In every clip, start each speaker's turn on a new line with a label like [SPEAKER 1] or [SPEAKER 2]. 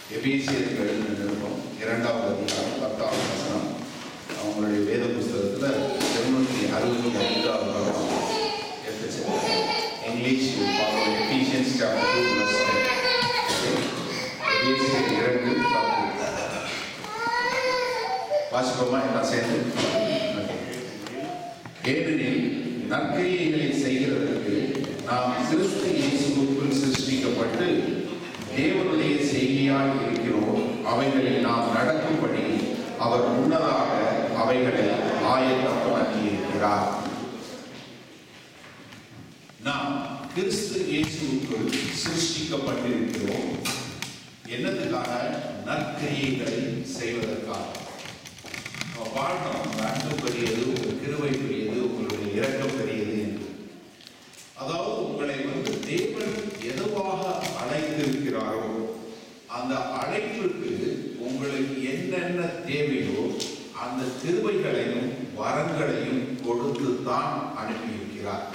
[SPEAKER 1] எபேசியருக்கு எழுதின நிருபம் இரண்டாவது அதிகாரம் பத்தாவது வசனம் அவங்களுடைய வேத புஸ்தகத்தில் இருநூற்றி அறுபத்தி ஐந்தாவது படம் எடுத்துச்சு English Ephesians chapter two plus எபேசியர் இரண்டு பத்து வாசிப்போமா எல்லாம் சேர்ந்து ஏனெனில் நற்கிரியைகளை செய்கிறதற்கு நாம் கிறிஸ்து இயேசுவுக்குள் சிருஷ்டிக்கப்பட்டு தேவனுடைய செய்தியாய் இருக்கிறோம் அவைகளை நாம் நடக்கும்படி அவர் முன்னதாக அவைகளை ஆயத்தமாக்கி இருக்கிறார் நாம் கிறிஸ்து இயேசுவுக்குள் சிருஷ்டிக்கப்பட்டிருக்கிறோம் என்னதுக்காக நற்கிரியைகளை செய்வதற்காக நம்ம பாடணும் உங்கள் அன்பு பெரியது உங்கள் கிருவை பெரியது உங்களுடைய இரக்கம் பெரியது என்று அதாவது உங்களை வந்து தேவன் எதுவாக அழைத்திருக்கிறாரோ அந்த அழைப்பிற்கு உங்களுக்கு என்னென்ன தேவையோ அந்த கிருபைகளையும் வரங்களையும் கொடுத்து தான் அனுப்பியிருக்கிறார்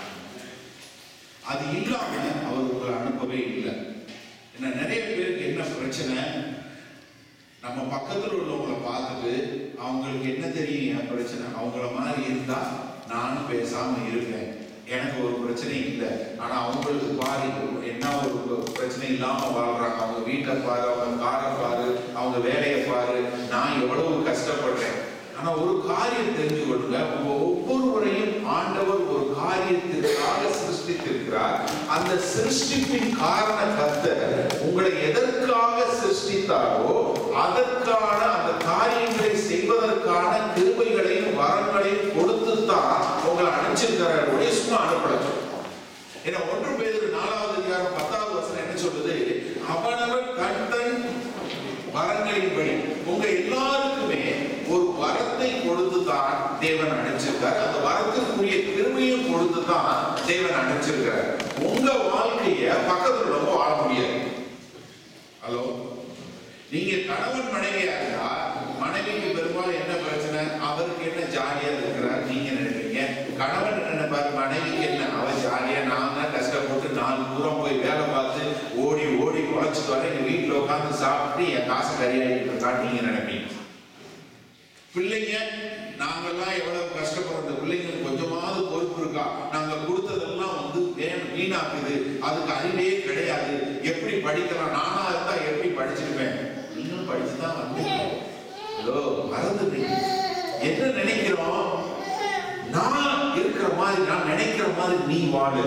[SPEAKER 1] அது இல்லாம அவர் உங்களை அனுப்பவே இல்லை ஏன்னா நிறைய பேருக்கு என்ன பிரச்சனை நம்ம பக்கத்துல உள்ளவங்களை பார்த்துட்டு அவங்களுக்கு என்ன தெரியும் என் பிரச்சனை அவங்கள மாதிரி இருந்தா நானும் பேசாம இருக்கேன் எனக்கு ஒரு பிரச்சனை இல்லை ஆனா அவங்களுக்கு பாரு என்ன ஒரு பிரச்சனை இல்லாம வாழ்றாங்க அவங்க வீட்டை பாரு அவங்க காரை பாரு அவங்க வேலையை பாரு நான் எவ்வளவு கஷ்டப்படுறேன் ஆனா ஒரு காரியம் தெரிஞ்சு கொள்ளுங்க உங்க ஒவ்வொருவரையும் ஆண்டவர் ஒரு காரியத்திற்காக சிருஷ்டித்திருக்கிறார் அந்த சிருஷ்டிப்பின் காரண கர்த்தர் உங்களை எதற்காக சிருஷ்டித்தாரோ அதற்கான அந்த காரியங்களை செய்வதற்கான கிருபைகளையும் வரங்களையும் கொடுத்து தான் உங்களை அனுப்பிச்சிருக்கிறார் ஒரே சும்மா அனுப்பல ஏன்னா ஒன்று பேர் நாலாவது அதிகாரம் பத்தாவது வசனம் என்ன சொல்லுது அவனவன் கண்டன் வரங்களின்படி உங்க எல்லாருக்குமே ஒரு வரத்தை கொடுத்து தான் தேவன் அனுப்பிச்சிருக்கார் அந்த வரத்துக்குரிய கிருமையும் கொடுத்து தான் தேவன் அனுப்பிச்சிருக்கார் உங்க வாழ்க்கைய பக்கத்துல உள்ளவங்க வாழ முடியாது ஹலோ நீங்க கணவன் மனைவியா இருந்தா மனைவிக்கு பெரும்பாலும் என்ன பிரச்சனை அவருக்கு என்ன ஜாலியா இருக்கிறார் நீங்க நினைப்பீங்க கணவன் என்ன நினைப்பாரு மனைவிக்கு என்ன அவ ஜாலியா நான் தான் கஷ்டப்பட்டு நாலு தூரம் போய் வேலை பார்த்து ஓடி ஓடி குழைச்சிட்டு வர எங்க வீட்டுல உட்காந்து சாப்பிட்டு என் காசு கரியாகிட்டு இருக்கான்னு நீங்க நினைப்பீங்க பிள்ளைங்க நாங்கெல்லாம் எவ்வளவு கஷ்டப்படுறோம் இந்த பிள்ளைங்களுக்கு கொஞ்சமாவது பொறுப்பு இருக்கா நாங்க கொடுத்ததெல்லாம் வந்து வேணும் வீணாக்குது அதுக்கு அறிவே கிடையாது எப்படி படிக்கலாம் நானா இருந்தா எப்படி படிச்சிருப்பேன் நீங்களும் படிச்சுதான் வந்தீங்க ஹலோ மறந்துட்டீங்க என்ன நினைக்கிறோம் நான் இருக்கிற மாதிரி நான் நினைக்கிற மாதிரி நீ வாழு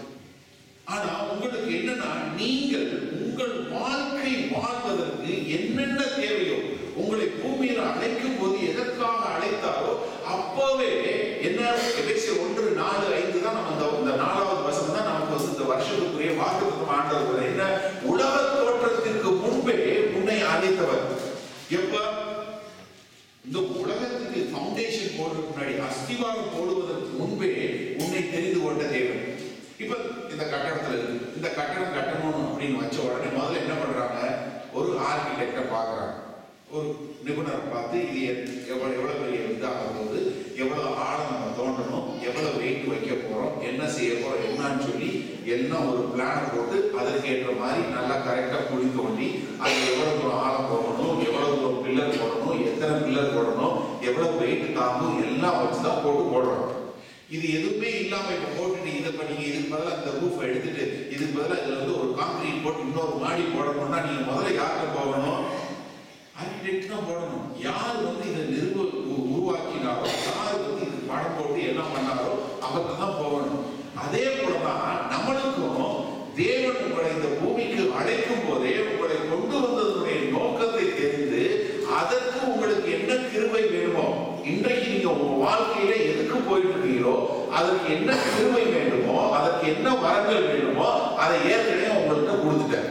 [SPEAKER 1] ஆனா உங்களுக்கு என்னன்னா நீங்கள் உங்கள் வாழ்க்கை வாழ்வதற்கு என்னென்ன தேவையோ உங்களை பூமியில அழைக்கும் போது எதற்காக அழைத்தாரோ அப்பவே என்ன எபேசியர் ஒன்று நாலு ஐந்து தான் நம்ம இந்த இந்த நாலாவது வசனம் தான் நமக்கு வந்து இந்த வருஷத்துக்குரிய வாக்குத்தம் ஆண்டவர் என்ன உலக தோற்றத்திற்கு முன்பே உன்னை அழைத்தவர் எப்ப இந்த உலகத்துக்கு ஃபவுண்டேஷன் போடுறதுக்கு முன்னாடி அஸ்திவாரம் போடுவதற்கு முன்பே உன்னை தெரிந்து கொண்ட தேவன் இப்ப இந்த கட்டடத்துல இருக்கு இந்த கட்டடம் கட்டணும் அப்படின்னு வச்ச உடனே முதல்ல என்ன பண்றாங்க ஒரு ஆர்கிடெக்டை பார்க்கறாங்க ஒரு நிபுணரை பார்த்து இது எத்- எவ்வளவு எவ்வளவு பெரிய இதாக போகுது எவ்வளவு ஆழம் நம்ம தோண்டணும் எவ்வளவு வெயிட் வைக்க போறோம் என்ன செய்ய போறோம் என்னன்னு சொல்லி எல்லாம் ஒரு பிளானை போட்டு அதற்கு ஏற்ற மாதிரி நல்லா கரெக்டா குழி தோண்டி அது எவ்வளவு தூரம் ஆழம் போடணும் எவ்வளவு தூரம் பில்லர் போடணும் எத்தனை பில்லர் போடணும் எவ்வளவு வெயிட் தாங்கும் எல்லாம் வச்சு தான் போட்டு போடுறோம் இது எதுவுமே இல்லாம இப்ப போட்டுட்டு இதை பண்ணீங்க இதுக்கு பதிலா இந்த ரூஃப் எடுத்துட்டு இதுக்கு பதிலா இதுல வந்து ஒரு கான்கிரீட் போட்டு இன்னொரு மாடி போடணும்னா நீங்க முதல்ல யார்கிட்ட போகணும் ஆர்கிடெக்ட் தான் போடணும் யார் வந்து இதை நிறுவ உ- உருவாக்கினாரோ யார் வந்து இதுக்கு பணம் போட்டு என்ன பண்ணாரோ அவர்கிட்ட தான் போகணும் அதே போலதான் நம்மளுக்கும் தேவன் உங்களை இந்த பூமிக்கு அழைக்கும் போதே உங்களை கொண்டு வந்ததனுடைய நோக்கத்தை தெரிந்து அதற்கு உங்களுக்கு என்ன கிருபை வேணுமோ இன்றைக்கு நீங்க உங்க வாழ்க்கையில எதுக்கு போயிட்டு இருக்கீங்களோ அதற்கு என்ன கிருபை வேண்டுமோ அதற்கு என்ன வரங்கள் வேண்டுமோ அதை ஏற்கனவே உங்கள்கிட்ட கொடுத்துட்டேன்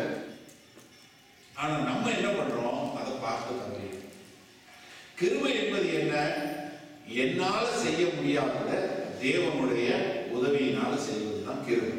[SPEAKER 1] ஆனா நம்ம என்ன பண்றோம் அதை பார்த்து தவறி கிருபை என்பது என்ன என்னால செய்ய முடியாத தேவனுடைய உதவியினால செய்வதுதான் கிருபை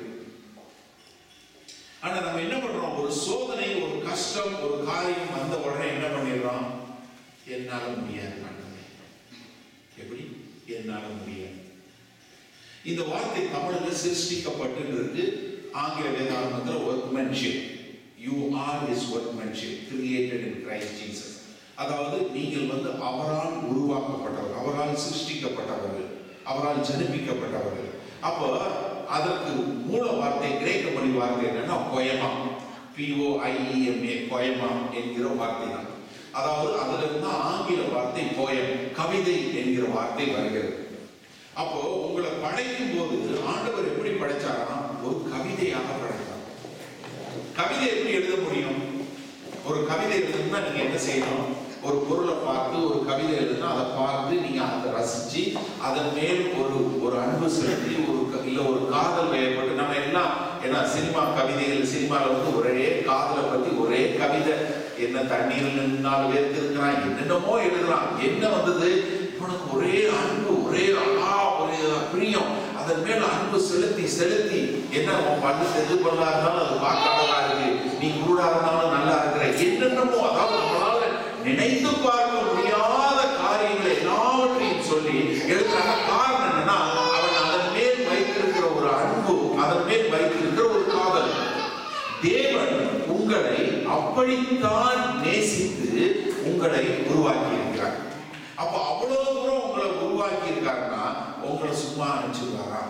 [SPEAKER 1] ஆனா நம்ம என்ன பண்றோம் ஒரு சோதனை ஒரு கஷ்டம் ஒரு காரியம் வந்த உடனே என்ன பண்ணிடுறோம் என்னால முடியாது ஆண்டவரே. எப்படி என்னால முடியாது இந்த வார்த்தை தமிழில் சிருஷ்டிக்கப்பட்டு இருக்கு ஆங்கில வேதாகமத்தில் workmanship you are is workmanship created Christ Jesus அதாவது நீங்கள் வந்து அவரால் உருவாக்கப்பட்டவர் அவரால் சிருஷ்டிக்கப்பட்டவர்கள் அவரால் ஜனிப்பிக்கப்பட்டவர்கள் அப்போ அதற்கு மூல வார்த்தை கிரேக்க மொழி வார்த்தை என்னன்னா கொயமா பிஓஐஇஎம்ஏ கொயமா என்கிற வார்த்தை தான் அதாவது அதுல இருந்து ஆங்கில வார்த்தை போயம் கவிதை என்கிற வார்த்தை வருகிறது அப்போ உங்களை படைக்கும் போது ஆண்டவர் எப்படி படைச்சாரா ஒரு கவிதையாக படைத்தார் கவிதை எப்படி எழுத முடியும் ஒரு கவிதை எழுதணும்னா நீங்க என்ன செய்யணும் ஒரு பொருளை பார்த்து ஒரு கவிதை எழுதுனா அதை பார்த்து நீங்க அதை ரசிச்சு அதன் மேல் ஒரு ஒரு அன்பு செலுத்தி ஒரு க- இல்ல ஒரு காதல் வயப்பட்டு நம்ம எல்லாம் ஏன்னா சினிமா கவிதைகள் சினிமால வந்து ஒரே காதலை பத்தி ஒரே கவிதை என்ன தண்ணீரில் நின்னால் வேர்த்திருக்கிறான் என்னென்னமோ எழுதுறான் என்ன வந்தது உனக்கு ஒரே அன்பு ஒரே ஆ ஒரே பிரியம் அதன் மேல அன்பு செலுத்தி செலுத்தி என்ன உன் பல்லு செது பண்ணா இருந்தாலும் அது பார்க்க அழகா இருக்கு நீ குருடா இருந்தாலும் நல்லா இருக்கிற என்னென்னமோ அதாவது நம்மளால நினைத்து பார்க்க முடியாத காரியங்களை எல்லாவற்றையும் சொல்லி எழுதுறாங்க காரணம் என்னன்னா அவன் அதன் மேல் வைத்திருக்கிற ஒரு அன்பு அதன் மேல் வைத்திருக்கிற ஒரு காதல் தேவன் உங்களை அப்படித்தான் நேசித்து உங்களை உருவாக்கி இருக்கிறார் அப்ப அவ்வளவு தூரம் உங்களை உருவாக்கி இருக்காருன்னா உங்களை சும்மா அனுப்பிச்சிருவாரா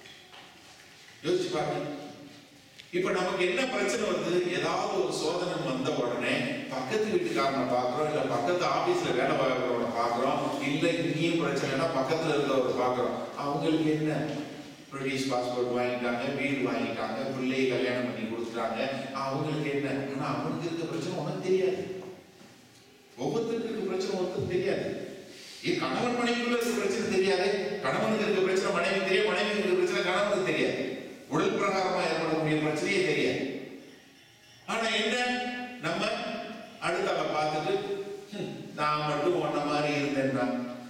[SPEAKER 1] யோசிச்சு பாருங்க இப்ப நமக்கு என்ன பிரச்சனை வருது ஏதாவது ஒரு சோதனை வந்த உடனே பக்கத்து வீட்டுக்காரனை பாக்குறோம் இல்ல பக்கத்து ஆபீஸ்ல வேலை பார்க்கறவனை பாக்குறோம் இல்ல இங்கேயும் பிரச்சனைனா பக்கத்துல இருக்கிறவரை பாக்குறோம் அவங்களுக்கு என்ன பிரிட்டிஷ் பாஸ்போர்ட் வாங்கிட்டாங்க வீடு வாங்கிட்டாங்க பிள்ளையை கல்யாணம் பண்ணி கொடுத்துட்டாங்க அவங்களுக்கு என்ன ஆனா அவனுக்கு இருக்க பிரச்சனை உனக்கு தெரியாது ஒவ்வொருத்தருக்கு இருக்க பிரச்சனை ஒருத்தருக்கு தெரியாது ஏன் கணவன் மனைவிக்குள்ள இருக்க பிரச்சனை தெரியாது கணவனுக்கு இருக்க பிரச்சனை மனைவி தெரியும் மனைவிக்கு இருக்க பிரச்சனை கணவனுக்கு தெரியாது உடல் பிரகாரமா ஏற்படக்கூடிய பிரச்சனையே தெரியாது ஆனா என்ன நம்ம அடுத்தவ பார்த்துட்டு "ஹம், நான் மட்டும் உன்ன மாதிரி இருந்தேன்னா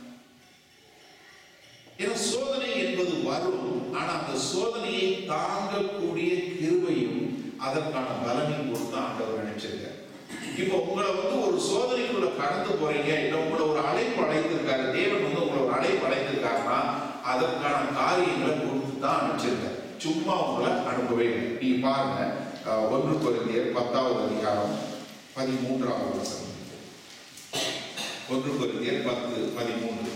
[SPEAKER 1] ஏன்னா சோதனை என்பது வரும் ஆனா அந்த சோதனையை தாங்கக்கூடிய கிருபையும் அதற்கான பலனையும் கொடுத்து ஆண்டவர் நினைச்சிருக்கார் இப்போ உங்களை வந்து ஒரு சோதனைக்குள்ள கடந்து போறீங்க இல்ல உங்களை ஒரு அழைப்பு அழைத்திருக்காரு தேவன் வந்து உங்களை ஒரு அழைப்பு அழைத்திருக்காருன்னா அதற்கான காரியங்களை கொடுத்து தான் அனுப்பிச்சிருக்காரு சும்மா உங்களை அனுப்பவே இல்லை நீங்க பாருங்க அஹ், ஒன்று குருந்தியர் பத்தாவது அதிகாரம் பதிமூன்றாவது வசனம் ஒன்று குருந்தியர் பத்து பதிமூன்று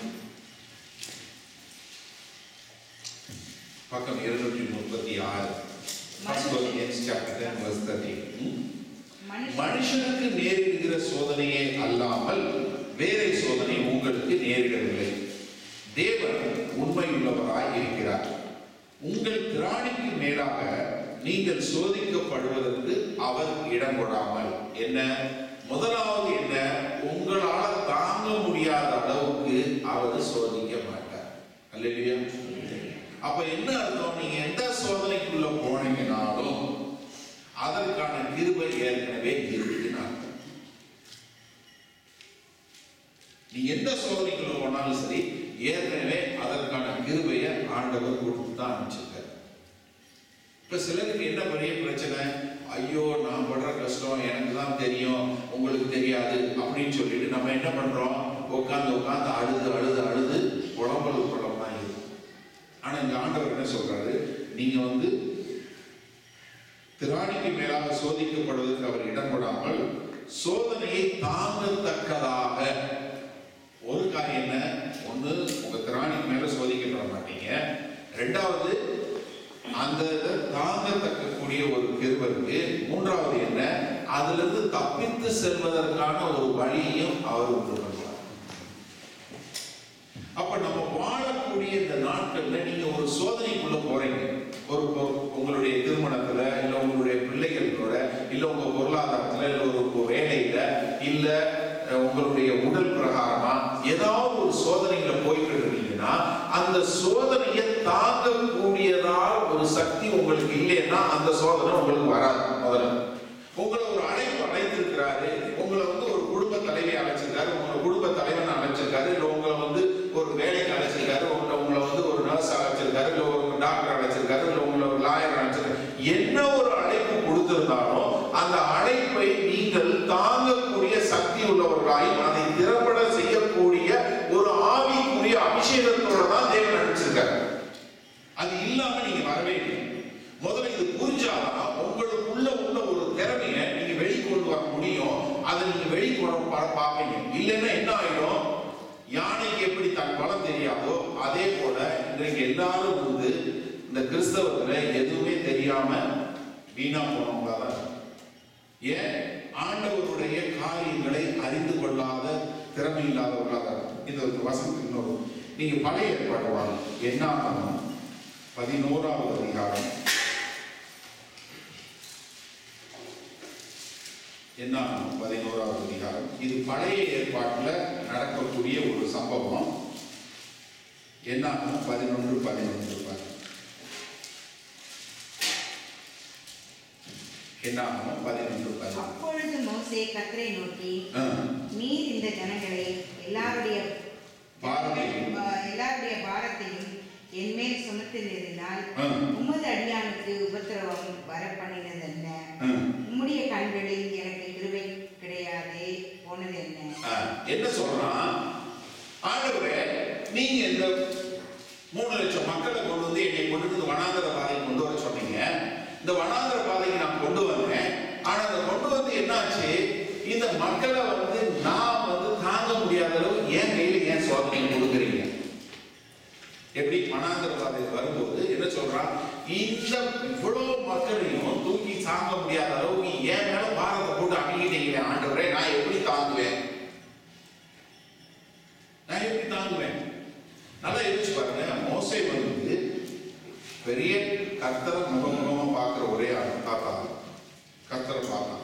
[SPEAKER 1] பக்கம் இருநூற்றி முப்பத்தி ஆறு First Corinthians chapter 10 verse 13. ம்?
[SPEAKER 2] மனுஷன்
[SPEAKER 1] மனுஷனுக்கு நேரிடுகிற சோதனையே அல்லாமல் வேறே சோதனை உங்களுக்கு நேரிடவில்லை தேவன் உண்மையுள்ளவராய் இருக்கிறார் உங்கள் திராணிக்கு மேலாக நீங்கள் சோதிக்கப்படுவதற்கு அவர் இடம் கொடாமல் என்ன முதலாவது என்ன உங்களால் தாங்க முடியாத அளவுக்கு அவர் சோதிக்க மாட்டார் அல்லையா அப்ப என்ன அர்த்தம் நீங்க எந்த சோதனைக்குள்ள போனீங்கனாலும் அதற்கான கிருபை ஏற்கனவே இருக்குன்னு அர்த்தம் நீ எந்த சோதனைக்குள்ள போனாலும் சரி ஏற்கனவே அதற்கான கிருபையை ஆண்டவர் கொடுத்து தான் அனுப்பிச்சிருக்காரு இப்ப சிலருக்கு என்ன பெரிய பிரச்சனை ஐயோ நான் படுற கஷ்டம் எனக்கு தான் தெரியும் உங்களுக்கு தெரியாது அப்படின்னு சொல்லிட்டு நம்ம என்ன பண்றோம் உட்காந்து உட்காந்து அழுது அழுது அழுது புலம்பல் புலம்பா இருக்கும் ஆனா இந்த ஆண்டவர் என்ன சொல்றாரு நீங்க வந்து திராணிக்கு மேலாக சோதிக்கப்படுவதற்கு அவர் இடம் கொடாமல் சோதனையை தாங்கத்தக்கதாக ஒரு காரியம் என்ன ஒண்ணு உங்க திராணிக்கு மேல சோதிக்கப்பட மாட்டீங்க ரெண்டாவது அந்த இதை தாங்கத்தக்க கூடிய ஒரு கிருபை இருக்கு மூன்றாவது என்ன அதுல இருந்து தப்பித்து செல்வதற்கான ஒரு வழியையும் அவர் உண்டு பண்ணுவார் அப்ப நம்ம வாழக்கூடிய இந்த நாட்கள்ல நீங்க ஒரு சோதனைக்குள்ள போறீங்க ஒரு பொ- உங்களுடைய திருமணத்துல இல்ல உங்களுடைய பிள்ளைகளோட இல்ல உங்க பொருளாதாரத்துல இல்ல ஒரு வேலையில இல்ல அஹ், உங்களுடைய உடல் பிரகாரமா ஏதாவது ஒரு சோதனையில போய்கிட்டு இருக்கீங்கன்னா அந்த சோதனையை தாங்கக்கூடியதால் ஒரு சக்தி உங்களுக்கு இல்லைன்னா அந்த சோதனை உங்களுக்கு வராது முதல்ல உங்களை ஒரு அழைப்பு அழைத்திருக்கிறாரு உங்களை வந்து ஒரு குடும்ப தலைவி அழைச்சிருக்காரு உங்களை குடும்ப தலைவன் அழைச்சிருக்காரு இல்ல உங்களை வந்து ஒரு வேலைக்கு அழைச்சிருக்காரு உங்களை உங்களை வந்து ஒரு நர்ஸ் அழைச்சிருக்காரு இல்ல ஒரு டாக்டர் அழைச்சிருக்காரு இல்ல உங்களை ஒரு லாயர் அழைச்சிருக்காரு என்ன ஒரு அழைப்பு கொடுத்திருந்தாலும் அந்த அழைப்பை நீங்கள் தாங்கக்கூடிய சக்தி உள்ளவர்களாயும் அதை திறம்பட செய்யக்கூடிய ஒரு ஆவிக்குரிய அபிஷேகத்தோட தான் தேவன் அனுப்பிச்சிருக்காரு அது இல்லாம நீங்க வரவே இல்லை முதல்ல இது புரிஞ்சாதான் உங்களுக்குள்ள உள்ள ஒரு நீங்க வெளிப்புறம் பா- பார்ப்பீங்க இல்லைன்னா என்ன ஆயிடும் யானைக்கு எப்படி தன் பலம் தெரியாதோ அதே போல இன்றைக்கு எல்லாரும் வந்து இந்த கிறிஸ்தவத்துல எதுவுமே தெரியாம வீணா போனவங்களா தான் இருக்காங்க. ஏன் ஆண்டவருடைய காரியங்களை அறிந்து கொள்ளாத திறமை இல்லாதவர்களாக இருக்காங்க. இந்த ஒரு வசனத்துக்கு இன்னொரு நீங்க பழைய ஏற்பாடு வாங்க என்ன ஆகணும் பதினோராவது அதிகாரம் என்ன ஆகணும் பதினோராவது அதிகாரம் இது பழைய ஏற்பாட்டில் நடக்கக்கூடிய ஒரு சம்பவம் என்ன ஆகணும் பதினொன்று பதினொன்று பாருங்க. என்ன ஆகணும் பதினொன்று பதினொன்று
[SPEAKER 2] அப்பொழுது மோசே கர்த்தரை நோக்கி
[SPEAKER 1] ஆ.
[SPEAKER 2] நீர் இந்த ஜனங்களை எல்லாருடைய
[SPEAKER 1] பாரத்தையும்.
[SPEAKER 2] எல்லாருடைய பாரத்தையும் என் மேல் சுமத்தினதினால்
[SPEAKER 1] ஆ.
[SPEAKER 2] உமது அடியானுக்கு உபத்திரவம் வர பண்ணினது என்ன
[SPEAKER 1] ஆ.
[SPEAKER 2] உம்முடைய கண்களில் எனக்கு கிருபை கிடையாதே போனது என்ன
[SPEAKER 1] ஆ, என்ன சொல்றான் ஆண்டவரே நீங்க இந்த மூணு லட்சம் மக்களை கொண்டு வந்து என்னை கொண்டு வந்து வனாந்தர பாதைக்கு கொண்டு வர சொன்னீங்க இந்த வனாந்தர பாதைக்கு நான் கொண்டு வந்தேன் ஆனா அந்த கொண்டு வந்து என்னாச்சு இந்த மக்களை வந்து நான் வந்து தாங்க முடியாத அளவு என் கையில ஏன் சோதனை கொடுக்குறீங்க எப்படி வனாந்தர பாதை வரும்போது என்ன சொல்றான் இந்த இவ்வளவு மக்களையும் தூக்கி தாங்க முடியாத அளவுக்கு என் மேல பாரத்தை போட்டு அணுகிட்டீங்க ஆண்டவரே நான் எப்படி தாங்குவேன் நான் எப்படி தாங்குவேன் நல்லா யோசிச்சு பாருங்க மோசை வந்து பெரிய கர்த்தரை முகமுகமா பார்க்கிற ஒரே ஆள் தாத்தா கர்த்தரை பார்த்தான்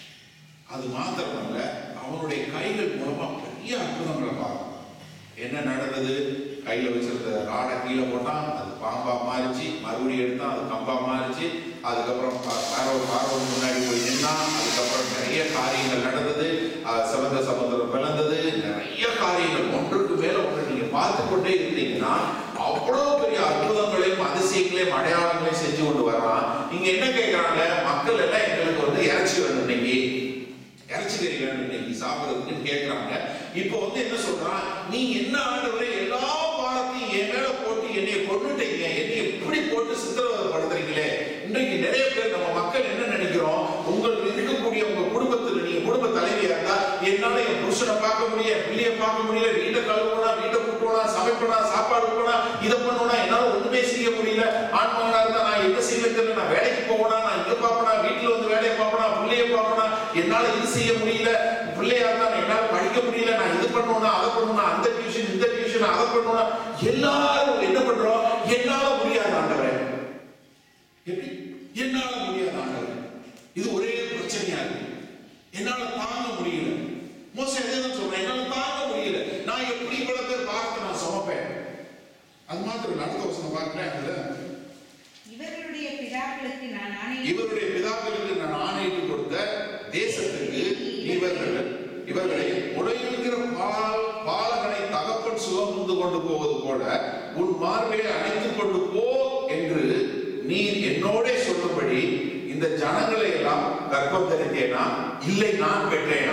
[SPEAKER 1] அது மாத்திரமல்ல அவனுடைய கைகள் மூலமா பெரிய அற்புதங்களை பார்த்தான் என்ன நடந்தது கையில வச்சிருந்த ராடை கீழே போட்டான் அது பாம்பா மாறிச்சு மறுபடியும் எடுத்தான் அது கம்பா மாறிச்சு அதுக்கப்புறம் பா- பார்வை பார்வை முன்னாடி போய் நின்னான் அதுக்கப்புறம் நிறைய காரியங்கள் நடந்தது அஹ் சிவந்த சமுத்திரம் பிளந்தது நிறைய காரியங்கள் ஒன்றுக்கு மேல ஒன்று நீங்க பார்த்து கொண்டே இருந்தீங்கன்னா அவ்வளவு பெரிய அற்புதங்களையும் அதிசயங்களையும் அடையாளங்களையும் செஞ்சு கொண்டு வரான் இங்க என்ன கேட்கறாங்க மக்கள் எல்லாம் எங்களுக்கு வந்து இறைச்சி வேணும் இன்னைக்கு இறைச்சி கறி வேணும் இன்னைக்கு சாப்பிடுறதுக்குன்னு கேட்கறாங்க இப்போ வந்து என்ன சொல்றான் நீ என்ன ஆண்டவரே எல்லா பாரத்தையும் என் மேல போட்டு என்னைய கொண்டுட்டீங்க என்னை எப்படி போட்டு சித்திரவதைப்படுத்துறீங்களே இன்றைக்கு நிறைய பேர் நம்ம மக்கள் என்ன நினைக்கிறோம் உங்களுக்கு இருக்கக்கூடிய உங்க குடும்பத்துல நீங்க குடும்ப தலைவியா இருந்தா என்னால என் புருஷனை பார்க்க முடியல என் பிள்ளைய பார்க்க முடியல வீட்டை கழுவனா வீட்டை கூட்டணும்னா சமைப்பனா சாப்பாடு போனா இதை பண்ணணும்னா என்னால ஒண்ணுமே செய்ய முடியல ஆண்மகனா இருந்தா நான் எங்க செய்ய தெரியல நான் வேலைக்கு போகனா நான் இங்க பார்ப்பனா வீட்டுல வந்து வேலையை பார்ப்பனா பிள்ளைய பார்ப்பனா என்னால இது செய்ய முடியல பிள்ளையா இருந்தா நான் என்னால படிக்க முடியல நான் இது பண்ணணும்னா அதை பண்ணணும்னா அந்த டியூஷன் இந்த டியூஷன் அதை பண்ணணும்னா எல்லாரும் என்ன பண்றோம் என்னால முடியாது ஆண்டவரே எப்படி என்னால முடியாது ஆண்டவரே இது ஒரே பிரச்சனையா இருக்கு என்னால தாங்க முடியல மோச எதை சொல்றேன் என்னால தாங்க முடியல நான் எப்படி இவ்வளவு பேர் பார்த்து நான் சுமப்பேன் அது மாத்திரம் இல்ல, அடுத்த வசனம் பார்க்கிறேன் அதுல
[SPEAKER 2] இவர்களுடைய பிதாக்களுக்கு நான் ஆணையிட்டு
[SPEAKER 1] இவருடைய பிதாக்களுக்கு நான் ஆணையிட்டு கொடுத்த தேசத்துக்கு இவர்கள் இவர்களை உடையிருக்கிற பால் பாலகனை தகப்பன் சுகமுந்து கொண்டு போவது போல உன் மார்பை அணைத்துக் கொண்டு போ என்று நீர் என்னோடே சொல்லும்படி இந்த ஜனங்களை எல்லாம் கர்ப்பம் தரித்தேனா இல்லை நான் பெற்றேனா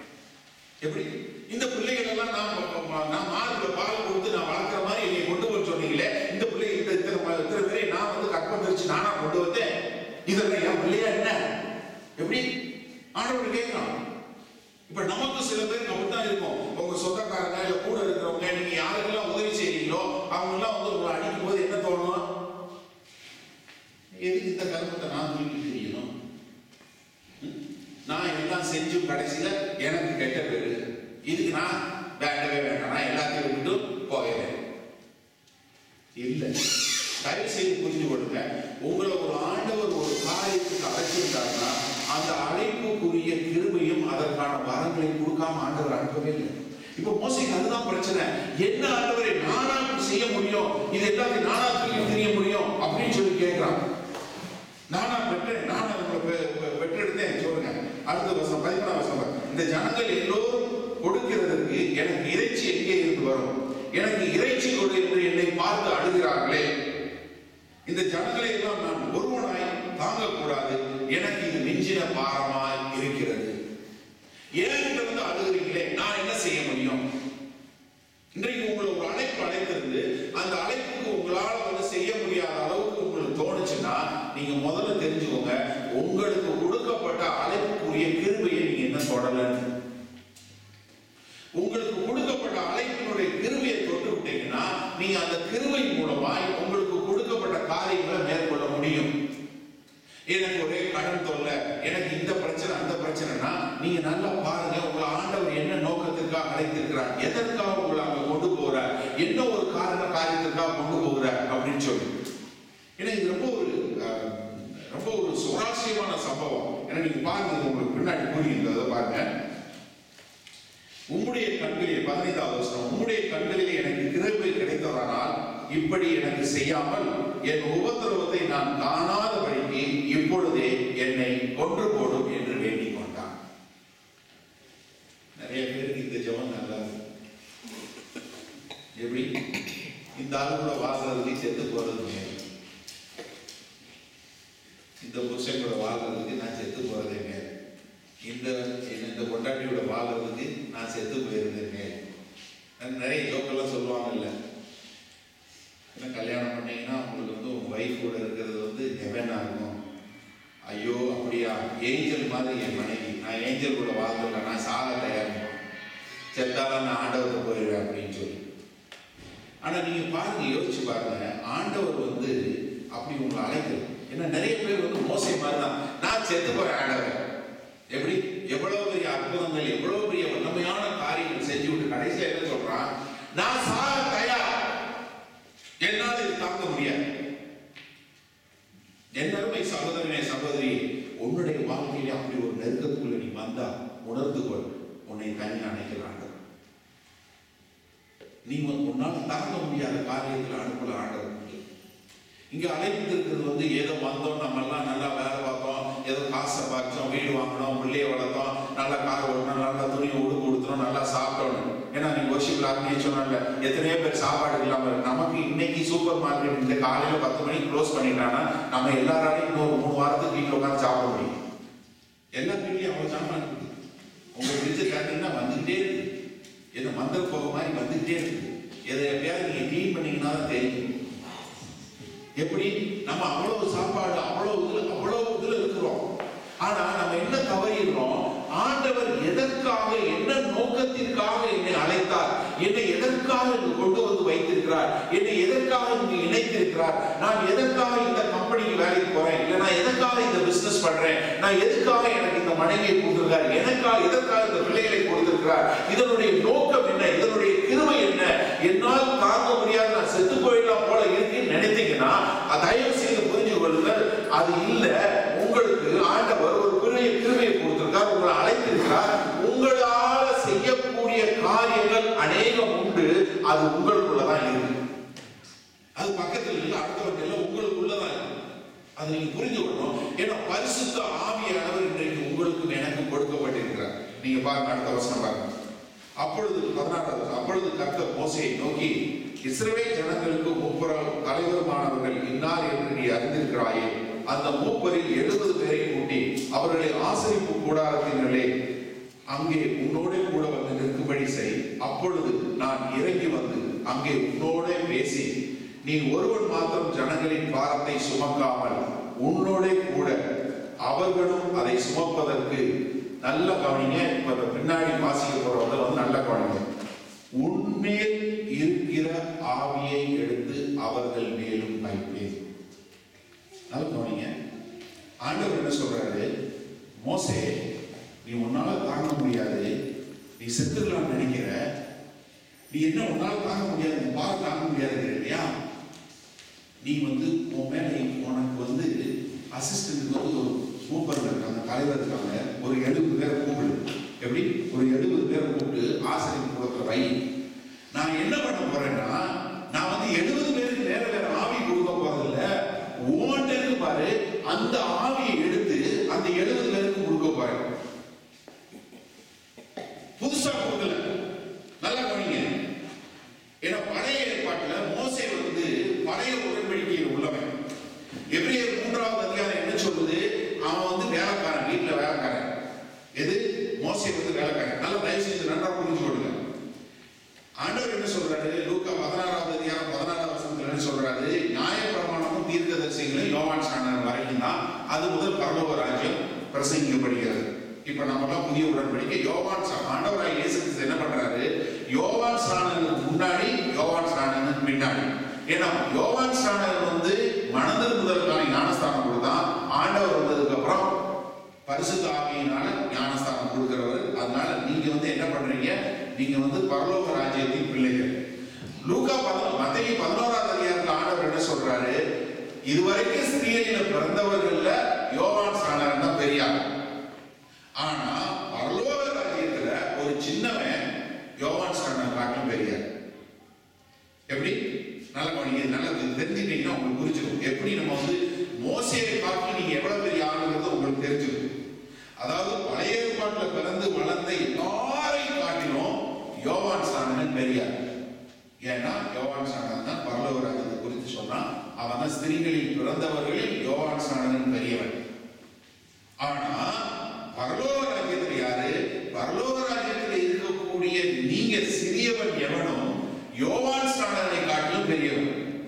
[SPEAKER 1] எப்படி இந்த பிள்ளைகள் எல்லாம் நான் ப- ப- நான் மார்புல பால் கொடுத்து நான் வளர்க்குற மாதிரி என்னை கொண்டு போய் சொன்னீங்களே இந்த பிள்ளை இந்த இத்தனை ம- இத்தனை பேரை நான் வந்து கற்பம் தரிச்சு நானா கொண்டு வந்தேன் இதெல்லாம் என் பிள்ளையா என்ன எப்படி ஆண்டவர் கேட்கலாம் இப்ப நமக்கு சில பேருக்கு அப்படித்தான் இருக்கும் உங்க சொந்தக்காரங்க இல்ல கூட இருக்கிறவங்க நீங்க யாருக்கெல்லாம் உதவி செய்றீங்களோ அவங்க எல்லாம் வந்து உங்களை அடிக்கும் போது என்ன தோணும் எதுக்கு இந்த கருமத்தை நான் தூக்கி தெரியணும் நான் எல்லாம் செஞ்சு கடைசியில எனக்கு கெட்ட பேரு இதுக்கு நான் வேண்டவே வேண்டாம் நான் எல்லாத்தையும் விட்டுட்டு போகிறேன் இல்ல தயவு செய்து புரிஞ்சு கொள்ளுங்க உங்களை ஒரு ஆண்டவர் ஒரு காரியத்துக்கு அழைச்சிருந்தாருன்னா அந்த அழைப்புக்குரிய கிருபையும் அதற்கான வரங்களையும் கொடுக்காம ஆண்டவர் அனுப்பவே இல்லை இப்போ மோசைக்கு அதுதான் பிரச்சனை என்ன ஆண்டவரை நானா இப்படி செய்ய முடியும் இது எல்லாத்தையும் நானா தூக்கி தெரிய முடியும் அப்படின்னு சொல்லி கேட்கிறான் நானா பெற்றேன் நானா உங்களை பெ- பெ- பெற்றெடுத்தேன் சொல்லுங்க அடுத்த வருஷம் பதிமூணாம் வருஷம் இந்த ஜனங்கள் எல்லோரும் கொடுக்கிறதற்கு எனக்கு இறைச்சி எங்கே இருந்து வரும் எனக்கு இறைச்சி கொடு என்று என்னை பார்த்து அழுகிறார்களே இந்த ஜனங்களை எல்லாம் நான் ஒருவனாய் தாங்கக்கூடாது எனக்கு இது மிஞ்சின பாரமாய் இருக்கிறது ஏன் வந்து அழுகிறீங்களே நான் என்ன செய்ய முடியும் இன்றைக்கு உங்களை ஒரு அழைப்பு அழைத்திருந்து அந்த அழைப்புக்கு உங்களால வந்து செய்ய முடியாத அளவுக்கு உங்களுக்கு தோணுச்சுன்னா நீங்க முதல்ல தெரிஞ்சுக்கோங்க உங்களுக்கு கொடுக்கப்பட்ட அழைப்புக்குரிய கிருபையை நீங்க என்ன தொடலன்னு நீங்க அந்த கிருபை மூலமாய் உங்களுக்கு கொடுக்கப்பட்ட காரியங்களை மேற்கொள்ள முடியும் எனக்கு ஒரே கடன் தொல்லை எனக்கு இந்த பிரச்சனை அந்த பிரச்சனைனா நீங்க நல்லா பாருங்க உங்களை ஆண்டவர் என்ன நோக்கத்திற்காக அழைத்திருக்கிறார் எதற்காக உங்களை அங்க கொண்டு போறார் என்ன ஒரு காரண காரியத்திற்காக கொண்டு போகிறார் அப்படின்னு சொல்லி ஏன்னா இது ரொம்ப ஒரு அஹ், ரொம்ப ஒரு சுவாரஸ்யமான சம்பவம் ஏன்னா நீங்க பாருங்க இது உங்களுக்கு பின்னாடி புரியுது பாருங்க உம்முடைய கண்களில் பதினைந்தாவது வருஷம் உம்முடைய கண்களில் எனக்கு கிருபை கிடைத்ததானால் இப்படி எனக்கு செய்யாமல் என் உபத்திரவத்தை நான் காணாதபடிக்கு இப்பொழுதே என்னை கொன்று போடும் என்று வேண்டிக் கொண்டான் நிறைய பேருக்கு இந்த ஜெபம் நல்லா இருக்கு. எப்படி இந்த ஆளு கூட வாழ்றதுக்கு செத்து போறது மேல் இந்த புருஷன் கூட வாழ்றதுக்கு நான் செத்து போறதே மேல் இந்த இந்த கொண்டாட்டியோட வாழ்றதுக்கு நான் செத்து போயிருந்தேன் மேல் நிறைய ஜோக்கெல்லாம் சொல்லுவாங்கல்ல என்ன கல்யாணம் பண்ணீங்கன்னா உங்களுக்கு வந்து உங்க ஒய்ஃப் கூட இருக்கிறது வந்து ஹெவனா இருக்கும் ஐயோ அப்படியா ஏஞ்சல் மாதிரி என் மனைவி நான் ஏஞ்சல் கூட வாழ்ந்துடல நான் சாக தயார் செத்தாலும் நான் ஆண்டவருக்கு போயிடுவேன் அப்படின்னு சொல்லி ஆனா நீங்க பாருங்க யோசிச்சு பாருங்க ஆண்டவர் வந்து அப்படி உங்களை அழைக்கிறது ஏன்னா நிறைய பேர் வந்து மோசை மாதிரி தான் நான் செத்து போறேன் ஆண்டவர் எப்படி எவ்வளவு பெரிய அற்புதங்கள் எவ்வளவு பெரிய வல்லமையான காரியங்கள் செஞ்சு விட்டு கடைசியா என்ன சொல்றான் நான் சாக தயார் என்னால் இது தாங்க முடியாது என் அருமை சகோதரனே சகோதரி உன்னுடைய வாழ்க்கையில அப்படி ஒரு நெருக்கத்துக்குள்ள நீ வந்தா உணர்ந்து கொள் உன்னை தனி அணைக்கிறாங்க நீ வந்து உன்னால் தாங்க முடியாத காரியத்தில் அனுப்பல ஆண்டவர் உண்டு. இங்க அழைத்திருக்கிறது வந்து ஏதோ வந்தோம் நம்ம எல்லாம் நல்லா வேலை பார்த்தோம் ஏதோ காசை பார்த்தோம் வீடு வாங்கினோம் பிள்ளைய வளர்த்தோம் நல்ல கார் ஓட்டணும் நல்ல துணி உடுப்பு கொடுத்தோம் நல்லா சாப்பிட்டோம் ஏன்னா நீ ஒர்ஷிப் லாக்னே சொன்னால எத்தனையோ பேர் சாப்பாடு இல்லாம இருக்கு. நமக்கு இன்னைக்கு சூப்பர் மார்க்கெட் இந்த காலையில பத்து மணிக்கு க்ளோஸ் பண்ணிட்டாங்கன்னா நம்ம எல்லாராலையும் இன்னொரு மூணு வாரத்துக்கு வீட்டில் உட்காந்து சாப்பிட முடியும் எல்லா வீட்லயும் அவ்வளவு சாமான் இருக்குது உங்க ஃப்ரிட்ஜை கேட்டீங்கன்னா வந்துகிட்டே இருக்கு என்ன மந்திர போக மாதிரி வந்துகிட்டே இருக்கு எதை எப்பயாவது நீங்க க்ளீன் பண்ணீங்கன்னா தான் தெரியும் எப்படி நம்ம அவ்வளவு சாப்பாடு அவ்வளவு இதுல அவ்வளவு இதுல இருக்கிறோம் ஆனா நம்ம என்ன தவறிடுறோம் ஆண்டவர் எதற்காக என்ன நோக்கத்திற்காக என்னை அழைத்தார் என்னை எதற்காக இங்கு கொண்டு வந்து வைத்திருக்கிறார் என்னை எதற்காக இங்கு இணைத்திருக்கிறார் நான் எதற்காக இந்த கம்பெனிக்கு வேலைக்கு போறேன் இல்ல நான் எதற்காக இந்த பிசினஸ் பண்றேன் நான் எதுக்காக எனக்கு இந்த மனைவியை கொடுத்திருக்கார் எனக்காக எதற்காக இந்த பிள்ளைகளை கொடுத்திருக்கிறார் இதனுடைய நோக்கம் என்ன இதனுடைய கிருமை என்ன என்னால் தாங்க முடியாது நான் செத்து போயிடலாம் போல இருக்குன்னு நினைத்தீங்கன்னா அது தயவு செய்து புரிஞ்சு கொள்ளுங்கள் அது இல்ல உங்களுக்கு ஆண்டவர் ஒரு பெரிய கிருமையை கொடுத்திருக்கார் உங்களை அழைத்திருக்கிறார் உங்களால செய்யக்கூடிய காரியங்கள் அநேகம் உண்டு அது உங்களுக்குள்ளதான் இருக்கு அது பக்கத்தில் இல்லை அடுத்தவங்க எல்லாம் உங்களுக்குள்ளதான் இருக்கு அதை நீங்க புரிந்து கொள்ளணும் ஏன்னா பரிசுத்த ஆவியானவர் இன்றைக்கு உங்களுக்கும் எனக்கும் கொடுக்கப்பட்டிருக்கிறார் நீங்க பாருங்க அடுத்த வசனம் பாருங்க அப்பொழுது பதினாறாவது அப்பொழுது கர்த்தர் மோசையை நோக்கி இஸ்ரவேல் ஜனங்களுக்கு மூப்பரும் தலைவருமானவர்கள் இன்னார் என்று நீ அறிந்திருக்கிறாயே அந்த மூப்பரில் எழுபது பேரை கூட்டி அவர்களை ஆசரிப்பு கூடாரத்தினர்களே அங்கே உன்னோடே கூட வந்து நிற்கும்படி செய் அப்பொழுது நான் இறங்கி வந்து அங்கே உன்னோடே பேசி நீ ஒருவன் மாத்திரம் ஜனங்களின் பாரத்தை சுமக்காமல் உன்னோடே கூட அவர்களும் அதை சுமப்பதற்கு நல்ல கவனிங்க இப்ப இந்த பின்னாடி வாசிக்க போறவங்க வந்து நல்ல கவனிங்க உன்மேல் இருக்கிற ஆவியை எடுத்து அவர்கள் மேலும் வைப்பேன் நல்ல கவனிங்க ஆண்டவர் என்ன சொல்றாரு மோசே நீ உன்னால தாங்க முடியாது நீ செத்துக்கலாம்னு நினைக்கிற நீ என்ன உன்னால தாங்க முடியாது உன் பாரம் தாங்க முடியாது இல்லையா நீ வந்து உன் மேல உனக்கு வந்து அசிஸ்டன்ட் வந்து ஒரு சூப்பர் இருக்காங்க தலைவர் இருக்காங்க ஒரு எழுபது பேரை கூப்பிடு எப்படி ஒரு எழுபது பேரை கூப்பிட்டு ஆசிரியர் கொடுக்குற வை நான் என்ன பண்ண போறேன்னா நான் வந்து எழுபது பேருக்கு வேற வேற ஆவி கொடுக்க போறதில்ல உன்கிட்ட இருக்கு பாரு அந்த ஆவியை எடுத்து அந்த எழுபது பேருக்கு கொடுக்க போறேன் புதுசா கொடுக்கல நல்லா கவனிங்க ஏன்னா பழைய ஏற்பாட்டுல மோசே வந்து பழைய உடன்படிக்கையில் உள்ளவன் எபிரேயர் மூன்றாவது அதிகாரம் என்ன சொல்லுது அவன் வந்து வேலைக்காரன் வீட்டுல வேலைக்காரன் எது மோசே வந்து வேலைக்காரன் நல்லா தயவு செஞ்சு நன்றா புரிஞ்சு கொள்ளுங்க ஆண்டவர் என்ன சொல்றாரு லூக்கா பதினாறாவது அதிகாரம் பதினாறாவது வசனத்துல என்ன சொல்றாரு நியாயப்பிரமாணமும் தீர்க்கதரிசிகளும் யோவான் சாணர் வரைக்கும் தான் அது முதல் பரலோக ராஜ்யம் பிரசங்கிக்கப்படுகிறது இப்ப நம்ம எல்லாம் புதிய உடன்படிக்கை யோவான் சா- ஆண்டவராய் இயேசு கிறிஸ்து என்ன பண்றாரு யோவான் ஸ்நானனுக்கு முன்னாடி யோவான் ஸ்நானன் ஸ்நானனுக்கு பின்னாடி ஏன்னா யோவான் ஸ்நானன் வந்து மனதிருப்புதலுக்கான ஞானஸ்தானம் கொடுத்தான் ஆண்டவர் வந்ததுக்கு அப்புறம் பரிசுத்த ஆவியினால ஞானஸ்தானம் கொடுக்கிறவர் அதனால நீங்க வந்து என்ன பண்றீங்க நீங்க வந்து பரலோக ராஜ்யத்தின் பிள்ளைகள் லூக்கா பதினொன்று மத்திய பதினோராவது அதிகாரத்தில் ஆண்டவர் என்ன சொல்றாரு இதுவரைக்கும் ஸ்திரீல பிறந்தவர்கள்ல யோவான் ஸ்நானன் தான் பெரியார் ஆனா பரலோக ராஜ்யத்துல ஒரு சின்னவன் யோவான் ஸ்நானன் காட்டிலும் பெரியார் எப்படி நல்ல கவனிங்க நல்லா தெரிஞ்சுக்கிட்டீங்கன்னா உங்களுக்கு புரிஞ்சுக்கும் எப்படி நம்ம வந்து மோசேயை காட்டிலும் நீங்க எவ்வளவு பெரிய ஆளுங்கிறது உங்களுக்கு தெரிஞ்சுக்கும் அதாவது பழைய ஏற்பாட்டுல பிறந்து வளர்ந்த எல்லாரையும் காட்டிலும் யோவான் ஸ்நானன் பெரியார் ஏன்னா யோவான் ஸ்நானன் தான் பரலோக ராஜ்யத்தை குறித்து சொன்னான் அவன் தான் ஸ்திரீகளில் பிறந்தவர்களில் யோவான் ஸ்நானன் பெரியவன் ஆனா பரலோக ராஜ்யத்தில் யாரு பரலோக ராஜ்யத்தில் இருக்கக்கூடிய நீங்க சிறியவன் எவனும் யோவான் ஸ்நானனை காட்டிலும் பெரியவன்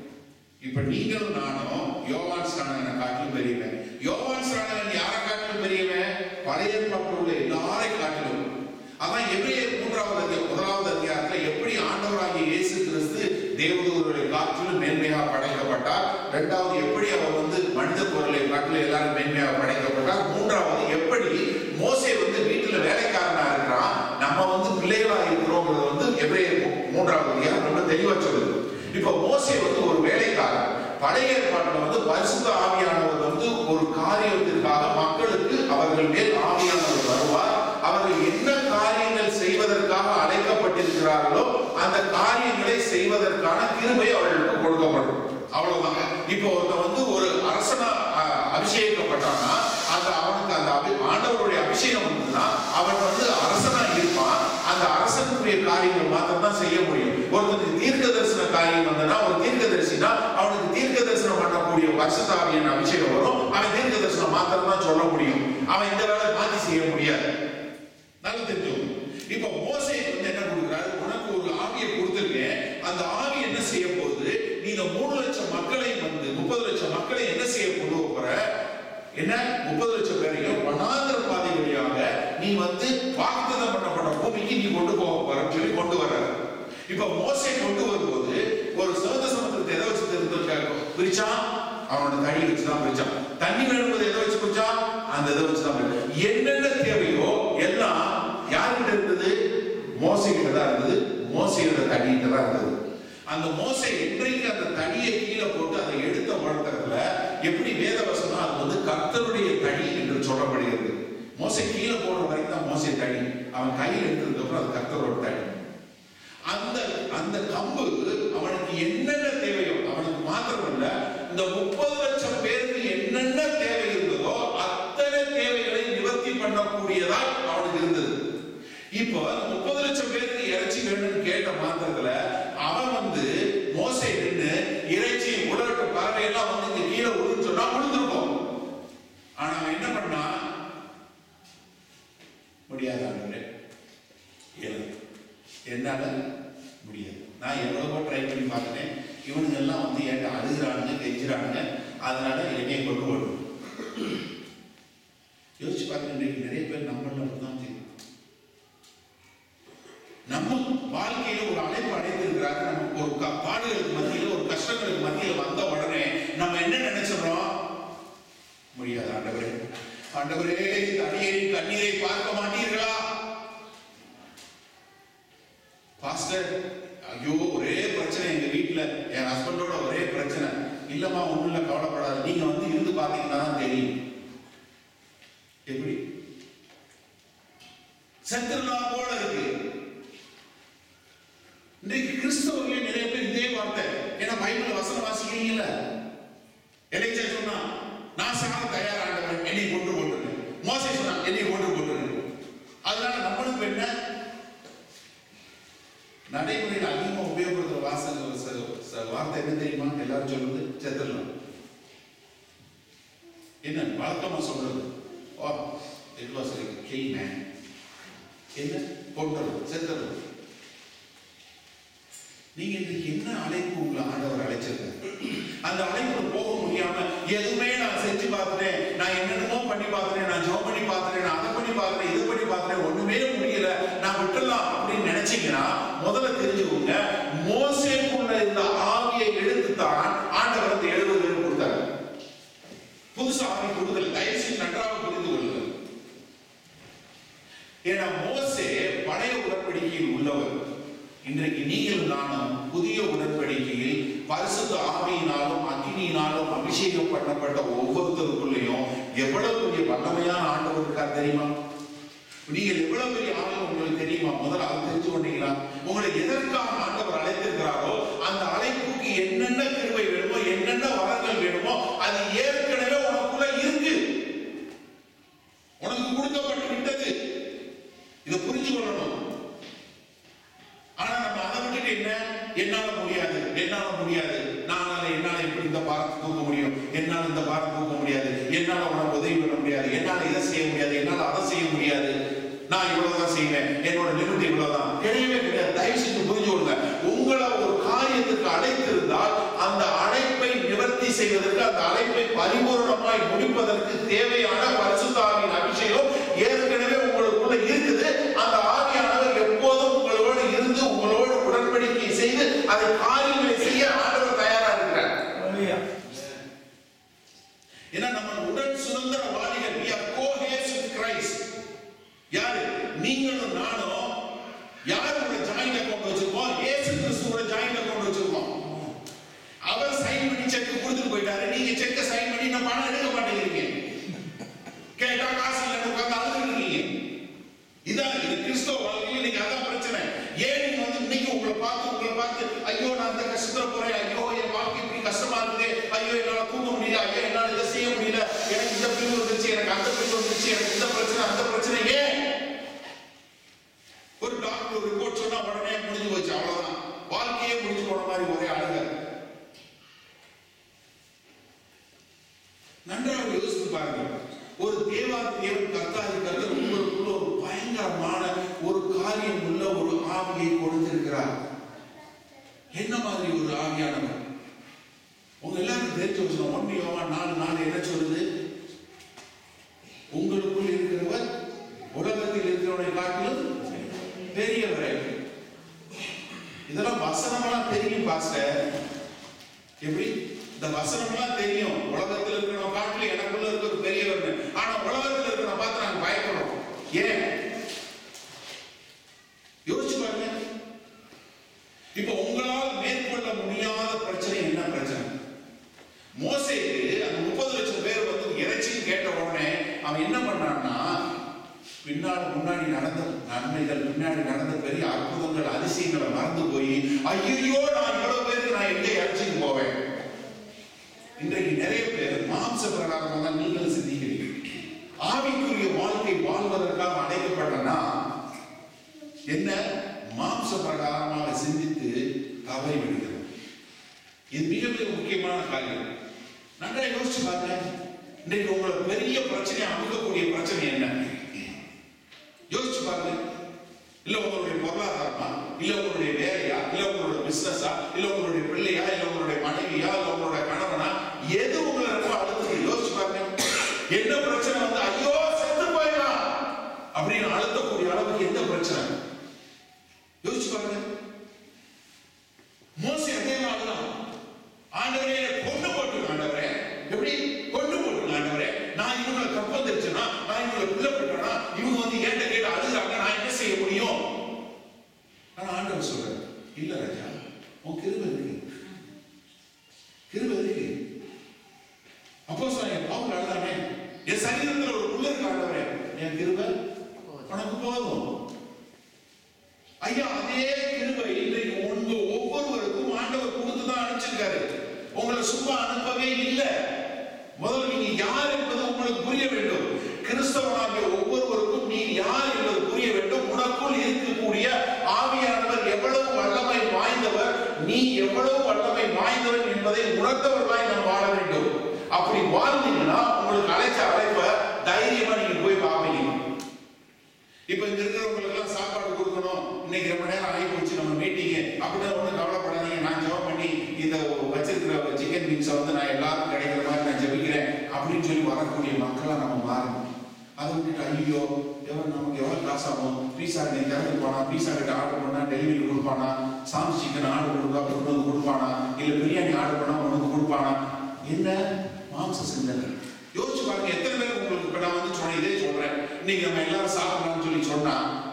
[SPEAKER 1] இப்ப நீங்களும் நானும் யோவான் ஸ்நானனை காட்டிலும் பெரியவன் யோவான் ஸ்நானன் யாரை காட்டிலும் பெரியவன் பழைய ஏற்பாட்டில் உள்ள எல்லாரை காட்டிலும் அதான் எபிரேயர் மூன்றாவது அதிகாரம் முதலாவது அதிகாரத்துல எப்படி ஆண்டவராகிய இயேசு கிறிஸ்து தேவதூதர்களை காற்றிலும் மேன்மையாக படைக்கப்பட்டார் இரண்டாவது எப்படி அவர் வந்து மனித பொருளை காட்டிலும் எல்லாரும் மேன்மையாக படைக்கப்பட்டார் மூன்றாவது எப்படி மோசே வந்து வீட்டுல வேலைக்காரனா இருக்கிறான் நம்ம வந்து பிள்ளைகளா இருக்கிறோங்கிறது வந்து எபிரேயர் மூ- மூன்றாவது அதிகாரம் ரொம்ப தெளிவா சொல்லுது இப்போ மோசே வந்து ஒரு வேலைக்காரன் பழைய ஏற்பாட்டுல வந்து பரிசுத்த ஆவியானவர் வந்து ஒரு காரியத்திற்காக மக்களுக்கு அவர்கள் மேல் ஆவியானவர் வருவார் அவர்கள் என்ன காரியங்கள் செய்வதற்காக அழைக்கப்பட்டிருக்கிறார்களோ அந்த காரியங்களை செய்வதற்கான கிருபை அவர்களுக்கு கொடுக்கப்படும் அவ்வளவுதான் இப்போ ஒருத்தன் வந்து ஒரு அரசனா அஹ், அபிஷேகிக்கப்பட்டான்னா அந்த அவனுக்கு அந்த அபி ஆண்டவருடைய அபிஷேகம் வந்ததுன்னா அவன் வந்து அரசனா இருப்பான் அந்த அரசனுக்குரிய காரியங்கள் மாத்திரம் தான் செய்ய முடியும் ஒருத்தனுக்கு தீர்க்க தரிசன காரியம் வந்ததுன்னா ஒரு தீர்க்க தரிசினா அவனுக்கு தீர்க்க தரிசனம் பண்ணக்கூடிய வருஷத்தாவியான அபிஷேகம் வரும் அவன் தீர்க்க தரிசனம் மாத்திரம் தான் சொல்ல முடியும் அவன் இந்த வேலை மாத்தி செய்ய முடியாது நல்ல தெரிஞ்சோம் இப்ப மோசே வந்து என்ன கொடுக்குறாரு உனக்கு ஒரு ஆவியை கொடுத்துருக்கேன் அந்த ஆவி என்ன செய்ய போகுது நீ இந்த மூணு லட்சம் மக்களை வந்து முப்பது லட்சம் மக்களை என்ன செய்ய கொண்டு போற என்ன முப்பது லட்சம் பேரையும் வனாந்திர பாதை வழியாக நீ வந்து வாக்குத்தத்தம் பண்ணப்பட்ட பூமிக்கு நீ கொண்டு போக போறன்னு சொல்லி கொண்டு வர்ற இப்ப மோசே கொண்டு வரும்போது ஒரு சிவந்த சமுத்திரத்தை எதை வச்சு தெரிந்து பிரிச்சான் அவனோட தண்ணி வச்சு தான் பிரிச்சான் தண்ணி வேணும்போது எதை வச்சு பிரிச்சான் அந்த இதை வச்சு தான் பிரிச்சான் என்னென்ன தேவையோ எல்லாம் யார்கிட்ட இருந்தது மோசை கிட்ட தான் இருந்தது மோசையோட தண்ணிகிட்ட தான் இருந்தது அந்த மோசை என்றைக்கு அந்த தடியை கீழே போட்டு அதை எடுத்த வழக்கத்துல எப்படி வேத வசனம் அது வந்து கர்த்தருடைய தடி என்று சொல்லப்படுகிறது மோசை கீழே போடுற வரைக்கும் தான் மோசை தடி அவன் கையில் எடுத்ததுக்கு அப்புறம் அது கர்த்தரோட தடி அந்த அந்த கம்பு அவனுக்கு என்னென்ன தேவையோ அவனுக்கு மாத்திரமல்ல இந்த முப்பது லட்சம் பேருக்கு என்னென்ன தேவை இருந்ததோ அத்தனை தேவைகளை நிவர்த்தி பண்ணக்கூடியதா அவனுக்கு இருந்தது இப்போ அந்த முப்பது லட்சம் பேருக்கு இறைச்சி வேணும்னு கேட்ட மாத்திரத்துல அவன் வந்து மோசை நின்று இறைச்சி உலகட்டு பறவை எல்லாம் வந்து இங்க கீழே விழுன்னு சொன்னா விழுந்திருக்கும் ஆனா அவன் என்ன பண்ணான் முடியாது ஆண்டவரே இயலாது. என்னால முடியாது நான் எவ்வளவோ ட்ரை பண்ணி பார்த்துட்டேன் இவனுங்க எல்லாம் வந்து என்கிட்ட அழுகிறானுங்க கெஞ்சுறானுங்க அதனால என்னைய கொண்டு வரணும் யோசிச்சு பார்க்க இன்றைக்கு நிறைய பேர் நம்மள அப்படிதான் செய்யும் நம்ம வாழ்க்கையில ஒரு அழைப்பு அடைந்திருக்கிறாங்க நமக்கு ஒரு க- பாடுகளுக்கு மத்தியில ஒரு கஷ்டங்களுக்கு மத்தியில வந்த உடனே நம்ம என்ன நினைச்சிடறோம் முடியாது ஆண்டவரே ஆண்டவரே இந்த அடியேன் கண்ணீரை பார்க்க மாட்டீர்களா பாஸ்டர் ஐயோ ஒரே பிரச்சனை எங்க வீட்ல என் ஹஸ்பண்டோட ஒரே பிரச்சனை இல்லம்மா ஒண்ணும் இல்ல கவலைப்படாத நீங்க வந்து இருந்து பாத்தீங்கன்னா தான் தெரியும் எப்படி செத்துடலாம் போல இருக்கு இன்றைக்கு கிறிஸ்தவர்களே நிறைய பேர் இதே வார்த்தை ஏன்னா பைபிள் வசனம் வாசிக்கிறீங்கல்ல எலைச்சா சொன்னா நான் சாக தயாராண்டவன் என்னை கொண்டு போட்டுரு மோசை சொன்னா என்னை கொண்டு போட்டுரு அதனால நம்மளுக்கு என்ன நடைமுறையில் அதிகமா உபயோகப்படுத்துற வாசக ச- ச- வார்த்தை என்ன தெரியுமா எல்லாரும் சொல்றது செத்துடலாம் என்ன வழக்கமா சொல்றது oh it was kill man என்ன கொண்டுறது செத்துறது நீங்க இன்னைக்கு என்ன அழைப்பு உங்களை ஆண்டவர் அழைச்சிருக்காரு அந்த அழைப்புல போக முடியாம எதுவுமே நான் செஞ்சு பார்த்துட்டேன் நான் என்னென்னமோ பண்ணி பார்த்துட்டேன் நான் ஜோ பண்ணி பார்த்துட்டேன் நான் அதை பண்ணி பார்த்துட்டேன் இது பண்ணி பார்த்துட்டேன் ஒண்ணுமே முடியல நான் விட்டுடலாம் அப்படின்னு நினைச்சீங்கன்னா முதல்ல தெரிஞ்சுக்கோங்க மோசேக்குள்ள இருந்த பழைய உடன்படிக்கையில் உள்ளவர் இன்றைக்கு நீங்கள் நானும் புதிய உடன்படிக்கையில் பரிசுத்த ஆவியினாலும் அக்னியினாலும் அபிஷேகம் பண்ணப்பட்ட ஒவ்வொருத்தருக்குள்ளேயும் எவ்வளவு பெரிய வல்லமையான ஆண்டவர் இருக்கார் தெரியுமா நீங்கள் எவ்வளவு பெரிய ஆளும் உங்களுக்கு தெரியுமா முதல்ல அதை தெரிஞ்சு கொண்டீங்களா உங்களை எதற்காக ஆண்டவர் அழைத்திருக்கிறாரோ அந்த அழைப்புக்கு என்னென்ன கிருபை வேணுமோ என்னென்ன வரங்கள் வேணுமோ அது ஏற்கனவே உனக்குள்ள இருக்கு உனக்கு கொடுக்கப்பட்டு விட்டது இதை புரிஞ்சு கொள்ளணும் ஆனா நம்ம அதை விட்டுட்டு என்ன என்னால முடியாது என்னால முடியாது நானால என்னால எப்படி இந்த பாரத்தை தூக்க முடியும் என்னால இந்த பாரத்தை தூக்க முடியாது என்னால உனக்கு உதவி பண்ண முடியாது என்னால இதை செய்ய முடியாது என்னால அதை செய்ய முடியாது நான் இவ்வளவுதான் செய்வேன் என்னோட லிமிட் இவ்வளவுதான் கிடையவே கிடையாது தயவு செஞ்சு புரிஞ்சு கொள்ளுங்க உங்களை ஒரு காரியத்துக்கு அழைத்திருந்தால் அந்த அழைப்பை நிவர்த்தி செய்வதற்கு அந்த அழைப்பை பரிபூர்ணமாய் முடிப்பதற்கு தேவையான பரிசுத்தாவின் அபிஷேகம் ஏற்கனவே உங்களுக்குள்ள இருக்குது அந்த ஆவியானவர் எப்போதும் உங்களோடு இருந்து உங்களோடு உடன்படிக்கை செய்து அதை காரியங்களை செய்ய ஆண்டவர் தயாரா இருக்கிறார் ஏன்னா நம்ம உடன் சுதந்திரவாதிகள் we are co-heirs with Christ யாரு நீங்களும் நானும் யாரோட ஜாயிண்ட் அக்கௌண்ட் வச்சிருக்கோம் இயேசு கிறிஸ்துவோட ஜாயிண்ட் அக்கௌண்ட் வச்சிருக்கோம் அவர் சைன் பண்ணி செக் கொடுத்துட்டு போயிட்டாரு நீங்க செக்க சைன் பண்ணி நான் பணம் எடுக்க மாட்டேங்கிறீங்க கேட்டா காசு இல்லைன்னு உட்கார்ந்து அழுதுட்டு இருக்கீங்க இதான் இது கிறிஸ்தவ வாழ்க்கையில் இன்னைக்கு அதான் பிரச்சனை ஏன் நீங்க வந்து இன்னைக்கு உங்களை பார்த்து உங்களை பார்த்து ஐயோ நான் அந்த கஷ்டத்துல போறேன் ஐயோ என் வாழ்க்கை இப்படி கஷ்டமா இருக்குது ஐயோ என்னால தூங்க முடியல ஐயோ என்னால இதை செய்ய முடியல எனக்கு இந்த பிரிவு வந்துருச்சு எனக்கு அந்த பிரிவு வந்துருச்சு எனக்கு இந்த பிரச்சனை அந்த பிரச்சனை ஏன் ஒரு டாக்டர் ஒரு ரிப்போர்ட் சொன்னா உடனே முடிஞ்சு போச்சு அவ்வளவுதான் வாழ்க்கையே முடிஞ்சு போன மாதிரி ஒரே அழுக நன்றாக யோசித்து பாருங்க ஒரு தேவா தேவன் கர்த்தாதி கர்த்தர் உங்களுக்குள்ள ஒரு பயங்கரமான ஒரு காரியம் உள்ள ஒரு ஆவியை கொடுத்திருக்கிறார் என்ன மாதிரி ஒரு ஆவியானவர் உங்க எல்லாரும் தெரிஞ்சு வச்சுக்கணும் ஒன்னு யோவா நாலு நாலு என்ன சொல்லுது உங்களுக்குள் இருக்கிறவர் உலகத்தில் இருக்கிறவனை காட்டிலும் பெரியவரை இதெல்லாம் வசனமெல்லாம் தெரியும் பாஸ்டர் எப்படி இந்த வசனமெல்லாம் தெரியும் உலகத்தில் இருக்கிற காட்டிலும் எனக்குள்ள இருக்க ஒரு பெரியவர் ஆனா உலகத்தில் இருக்கிற பார்த்து நாங்க பயப்படுறோம் ஏன் யோசிச்சு பாருங்க இப்ப உங்களால் மேற்கொள்ள முடியாத பிரச்சனை என்ன பிரச்சனை மோசேக்கு அந்த முப்பது லட்சம் பேர் வந்து இறைச்சின்னு கேட்ட உடனே அவன் என்ன பண்ணான்னா பின்னாடி முன்னாடி நடந்த நன்மைகள் பின்னாடி நடந்த பெரிய அற்புதங்கள் அதிசயங்களை மறந்து போய் ஐயோ நான் இவ்வளவு பேருக்கு நான் எங்க இறைச்சிக்கு போவேன் இன்றைக்கு நிறைய பேர் மாம்ச பிரகாரமாக தான் நீங்கள் சிந்திக்கிறீங்க ஆவிக்குரிய வாழ்க்கை வாழ்வதற்காக அடைக்கப்படுறனா என்ன மாம்ச பிரகாரமாக சிந்தித்து தவறி விடுகிறது இது மிக மிக முக்கியமான காரியம் நன்றாக யோசிச்சு பாருங்க இன்றைக்கு உங்களை பெரிய பிரச்சனை அமுக்கக்கூடிய பிரச்சனை என்ன யோசிச்சு பாருங்க இல்ல உங்களுடைய பொருளாதாரமா இல்ல உங்களுடைய வேலையா இல்ல உங்களுடைய பிசினஸா இல்ல உங்களுடைய பிள்ளையா இல்ல உங்களுடைய மனைவியா இல்ல உங்களுடைய கணவனா எது உங்களை ரொம்ப அழுத்தத்தை யோசிச்சு பாருங்க என்ன பிரச்சனை வந்து ஐயோ செத்து போயிடலாம் அப்படின்னு அழுத்தக்கூடிய அளவுக்கு எந்த பிரச்சனை யோசிச்சு பாருங்க மோசி அதே மாதிரிதான் ஆண்டவரே என்னை கொண்டு போட்டு ஆண்டவரே எப்படி கொண்டு போட்டு ஆண்டவரே நான் இவங்களை கப்பல் தெரிச்சனா நான் இவங்களை பிள்ளை பெற்றனா இவங்க வந்து ஏன்ட்ட கேட்டு அழுகுறாங்க நான் என்ன செய்ய முடியும் ஆனா ஆண்டவர் சொல்றாரு இல்ல ராஜா உன் கிருபை இருக்கு கிருபை இருக்கு அப்போ சொன்ன பவுல் அழுதானே என் சரீரத்துல ஒரு புள்ள இருக்கு ஆண்டவரே என் கிருபை உனக்கு போதும் ஐயா அதே கிருபை இன்றைக்கு உங்க ஒவ்வொருவருக்கும் ஆண்டவர் கொடுத்து தான் அனுப்பிச்சிருக்காரு உங்களை சும்மா அனுப்பவே இல்லை முதல்ல நீங்க யார் என்பது உங்களுக்கு புரிய வேண்டும் கிறிஸ்தவனாகிய ஒவ்வொருவருக்கும் நீ யார் என்பது புரிய வேண்டும் உனக்குள் இருக்கக்கூடிய ஆவியானவர் எவ்வளவு வல்லமை வாய்ந்தவர் நீ எவ்வளவு வல்லமை வாய்ந்தவன் என்பதை உணர்ந்தவர்களாய் நாம் வாழ வேண்டும் அப்படி வாழ்ந்தீங்கன்னா உங்களுக்கு அழைச்ச அழைப்ப தைரியமா நீங்க போய் பார்ப்பீங்க இப்ப இங்க இருக்கிறவங்களுக்கு எல்லாம் சாப்பாடு கொடுக்கணும் இன்னைக்கு ரொம்ப நேரம் ஆகி போச்சு நம்ம மீட்டிங் அப்படின்னு ஒன்றும் கவலைப்படாதீங்க நான் ஜெபம் பண்ணி இந்த வச்சிருக்கிற சிக்கன் விங்ஸை வந்து நான் எல்லாருக்கும் கிடைக்கிற மாதிரி நான் ஜெபிக்கிறேன் அப்படின்னு சொல்லி வரக்கூடிய மக்களா நம்ம மாறணும் அதை விட்டுட்டு ஐயோ எவ்வளவு நமக்கு எவ்வளவு காசு ஆகும் பீஸா நீ திறந்து போனா பீஸா கிட்ட ஆர்டர் பண்ணா டெலிவரி கொடுப்பானா சாம்ஸ் சிக்கன் ஆர்டர் கொடுத்தா கொண்டு வந்து கொடுப்பானா இல்ல பிரியாணி ஆர்டர் பண்ணா கொண்டு வந்து கொடுப்பானா என்ன மாம்ச சிந்தனை யோசிச்சு பாருங்க எத்தனை பேர் உங்களுக்கு இப்ப நான் வந்து சொன்ன இதே சொல்றேன் இன்னைக்கு நம்ம எல்லாரும் சாப்பிடலாம்னு சொல்லி சொன்னா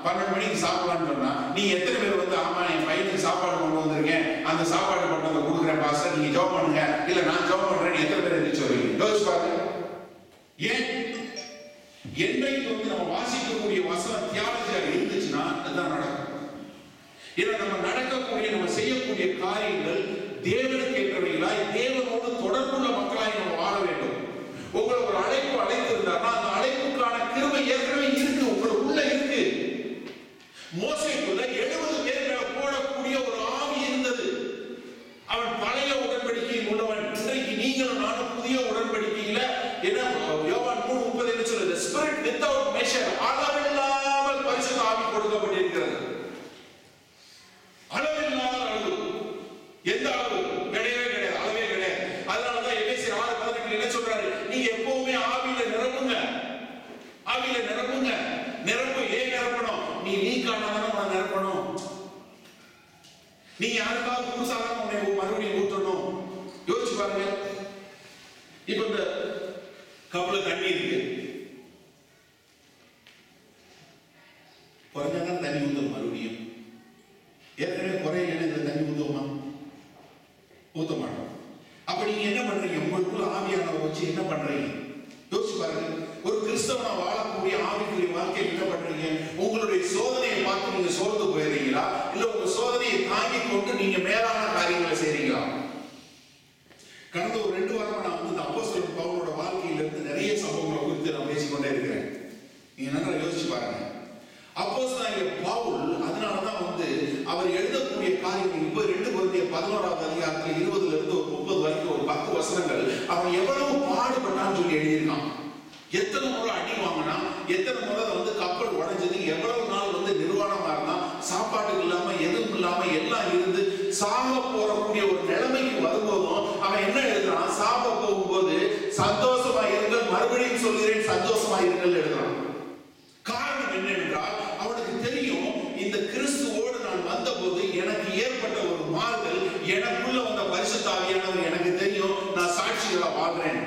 [SPEAKER 1] பன்னெண்டு மணிக்கு சாப்பிடலாம்னு சொன்னா நீ எத்தனை பேர் வந்து ஆமா என் பையனுக்கு சாப்பாடு கொண்டு வந்திருக்கேன் அந்த சாப்பாடு கொண்டு வந்து கொடுக்குறேன் பாஸ்டர் நீங்க ஜாப் பண்ணுங்க இல்ல நான் ஜாப் பண்றேன் எத்தனை பேர் எந்திரிச்சு வருவீங்க யோசிச்சு பாருங்க ஏன் என்றைக்கு வந்து நம்ம வாசிக்கக்கூடிய வசனம் தியாலஜியாக இருந்துச்சுன்னா அதுதான் நடக்கும் ஏன்னா நம்ம நடக்கக்கூடிய நம்ம செய்யக்கூடிய காரியங்கள் தேவனுக்கு ஏற்றவைகளாய் தேவனோடு தொடர்புள்ள மக்களாய் நம்ம வாழ வேண்டும் உங்களை ஒரு அழைப்பு அழைத்திருந்தாருன்னா அந்த அழைப்புக்கான கிருபை ஏற்கனவே இருக்கு உங்களுக்குள்ள இருக்கு மோசைக்குள்ள எழுபது பேர் மேல போடக்கூடிய ஒரு ஆவி இருந்தது அவன் பழைய உடன்படிக்கையில் உள்ளவன் இன்றைக்கு நீங்களும் நானும் புதிய உடன்படிக்கையில என்ன யோவான் மூணு முப்பது என்ன சொல்லுது ஸ்பிரிட் வித்தவுட் மெஷர் அளவில்லாமல் பரிசுத்த ஆவி கொடுக்கப்பட்டிருக்கிறது அளவில்லாத அளவு எந்த அளவு கிடையவே கிடையாது அளவே கிடையாது அதனாலதான் எபேசியர் ஆறு பதினெட்டு என்ன சொல்றாரு நீங்க எப்பவுமே ஆவியில நிரப்புங்க ஆவியில நிரப்புங்க நிரப்பு ஏன் நிரப்பணும் நீ லீக் ஆனாதானே உன்னை நிரப்பணும் நீ யாருக்காவது புதுசாக உன்னை மறுபடியும் ஊற்றணும் யோசிச்சு பாருங்க இப்ப இந்த கப்பல தண்ணி இருக்கு குறைஞ்சாங்க தண்ணி ஊத்தணும் மறுபடியும் ஏற்கனவே குறையில இந்த தண்ணி ஊத்துவோமா ஊத்த மாட்டோம் அப்ப நீங்க என்ன பண்றீங்க உங்களுக்குள்ள ஆவியானவர் வச்சு என்ன பண்றீங்க யோசிச்சு பாருங்க ஒரு கிறிஸ்தவனா வாழக்கூடிய ஆவிக்குரிய வாழ்க்கையில் என்ன பண்றீங்க உங்களுடைய சோதனையை பார்த்து நீங்க சோர்ந்து போயிடுறீங்களா இல்ல உங்க சோதனையை தாங்கி கொண்டு நீங்க மேலான காரியங்களை செய்றீங்களா கடந்த ஒரு ரெண்டு வாரமா நான் வந்து இந்த அப்போஸ்தலன் பவுலோட வாழ்க்கையில இருந்து நிறைய சம்பவங்களை குறித்து நான் பேசிக்கொண்டே இருக்கிறேன் நீங்க நல்லா யோசிச்சு பாருங்க அப்போஸ்தலன் பவுல் அதனாலதான் வந்து அவர் எழுதக்கூடிய காரியங்கள் இப்போ ரெண்டு குழந்தைய பதினோராவது அதிகாரத்தில் இருபதுல இருந்து ஒரு முப்பது வரைக்கும் ஒரு பத்து வசனங்கள் அவன் எவ்வளவு பாடுபட்டான்னு சொல்லி எழுதியிருக்கான் எத்தனை முறை அடி வாங்கினா எத்தனை முறை வந்து கப்பல் உடைஞ்சது எவ்வளவு நாள் வந்து நிர்வாணமா இருந்தான் சாப்பாட்டுக்கு இல்லாம எதுவும் இல்லாம எல்லாம் இருந்து சாக போறக்கூடிய ஒரு நிலைமைக்கு வரும்போதும் அவன் என்ன எழுதுறான் சாக போகும்போது சந்தோஷமா இருங்கள் மறுபடியும் சொல்கிறேன் சந்தோஷமா இருங்கள் எழுதுறான் காரணம் என்னவென்றால் அவனுக்கு தெரியும் இந்த கிறிஸ்துவோடு நான் வந்தபோது எனக்கு ஏற்பட்ட ஒரு மாறுதல் எனக்குள்ள வந்த பரிசுத்தாவியானவர் எனக்கு தெரியும் நான் சாட்சிகளா வாழ்றேன்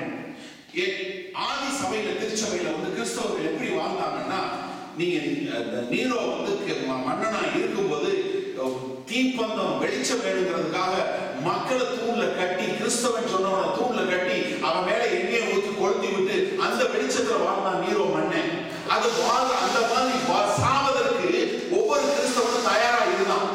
[SPEAKER 1] எ- ஆதி சபையில திருச்சபையில வந்து கிறிஸ்தவர்கள் எப்படி வாழ்ந்தாங்கன்னா நீங்க அந்த நீரோ வந்து க- ம- மன்னனா இருக்கும்போது அஹ், தீப்பந்தம் வெளிச்சம் வேணுங்கிறதுக்காக மக்களை தூண்ல கட்டி கிறிஸ்தவன் சொன்னவன தூண்ல கட்டி அவன் மேல எண்ணெயை ஊத்தி கொளுத்தி விட்டு அந்த வெளிச்சத்துல வாழ்ந்தான் நீரோ மன்னன் அது வாழ் அந்த மாதிரி வா- சாவதற்கு ஒவ்வொரு கிறிஸ்தவனும் தயாரா இருந்தான்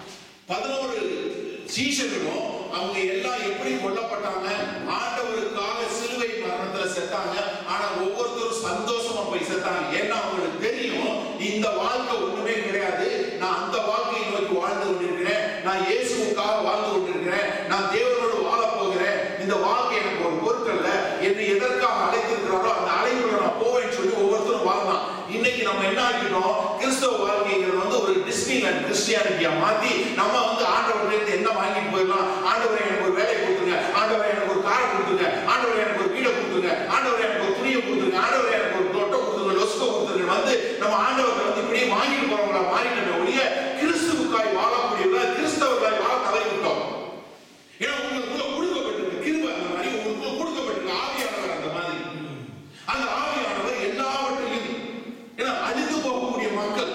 [SPEAKER 1] பதினோரு சீஷர்களும் அவங்க எல்லாம் எப்படி கொல்லப்பட்டாங்க ஆண்டவருக்காக சிலுவை மரணத்துல செத்தாங்க ஆனா ஒவ்வொருத்தரும் சந்தோஷமா போய் செத்தாங்க ஏன்னா அவங்களுக்கு தெரியும் இந்த வாழ்க்கை ஒண்ணுமே கிடையாது நான் அந்த வாழ்க்கையை நோக்கி வாழ்ந்து கொண்டிருக்கிறேன் நான் இயேசுவுக்காக வாழ்ந்து கொண்டிருக்கிறேன் நான் தேவனோடு வாழ போகிறேன் இந்த வாழ்க்கை எனக்கு ஒரு பொருட்கல்ல என்னை எதற்காக அழைத்திருக்கிறாரோ அந்த அழைப்புல நான் போவேன்னு சொல்லி ஒவ்வொருத்தரும் வாழலாம் இன்னைக்கு நம்ம என்ன ஆக்கிட்டோம் கிறிஸ்தவ வாழ்க்கைங்கிறது வந்து ஒரு டிஸ்னிலேண்ட் கிறிஸ்டியானிட்டியா மாத்தி நம்ம வந்து ஆண்டவர்கிட்ட என்ன வாங்கிட்டு போயிடலாம் ஆண்டவரை எனக்கு ஒரு வேலையை கொடுத்துருங்க ஆண்டவரை எனக்கு ஒரு காரை கொடுத்துருங்க ஆண்டவரை எனக்கு ஒரு வீடை கொடுத்துருங்க ஆண்டவரை எனக்கு ஒரு துணியை கொடுத்துருங்க ஆண்டவரை எனக்கு ஒரு தொட்டை கொடுத்துருங்க லொஸ்கோ கொடுத்துருங்க வந்து நம்ம ஆண்டவரை வந்து இப்படியே வாங்கிட்டு போறவங்களா மாறிட்டோமே ஒழிய கிறிஸ்துவுக்காய் வாழக்கூடியவர்களா கிறிஸ்தவர்களாய் வாழ தவறிவிட்டோம் ஏன்னா உங்களுக்குள்ள கொடுக்கப்பட்டிருக்கு கிருபை அந்த மாதிரி உங்களுக்குள்ள கொடுக்கப்பட்டிருக்கு ஆவியானவர் அந்த மாதிரி அந்த ஆவியானவர் எல்லாவற்றையும் ஏன்னா அழிந்து போகக்கூடிய மக்கள்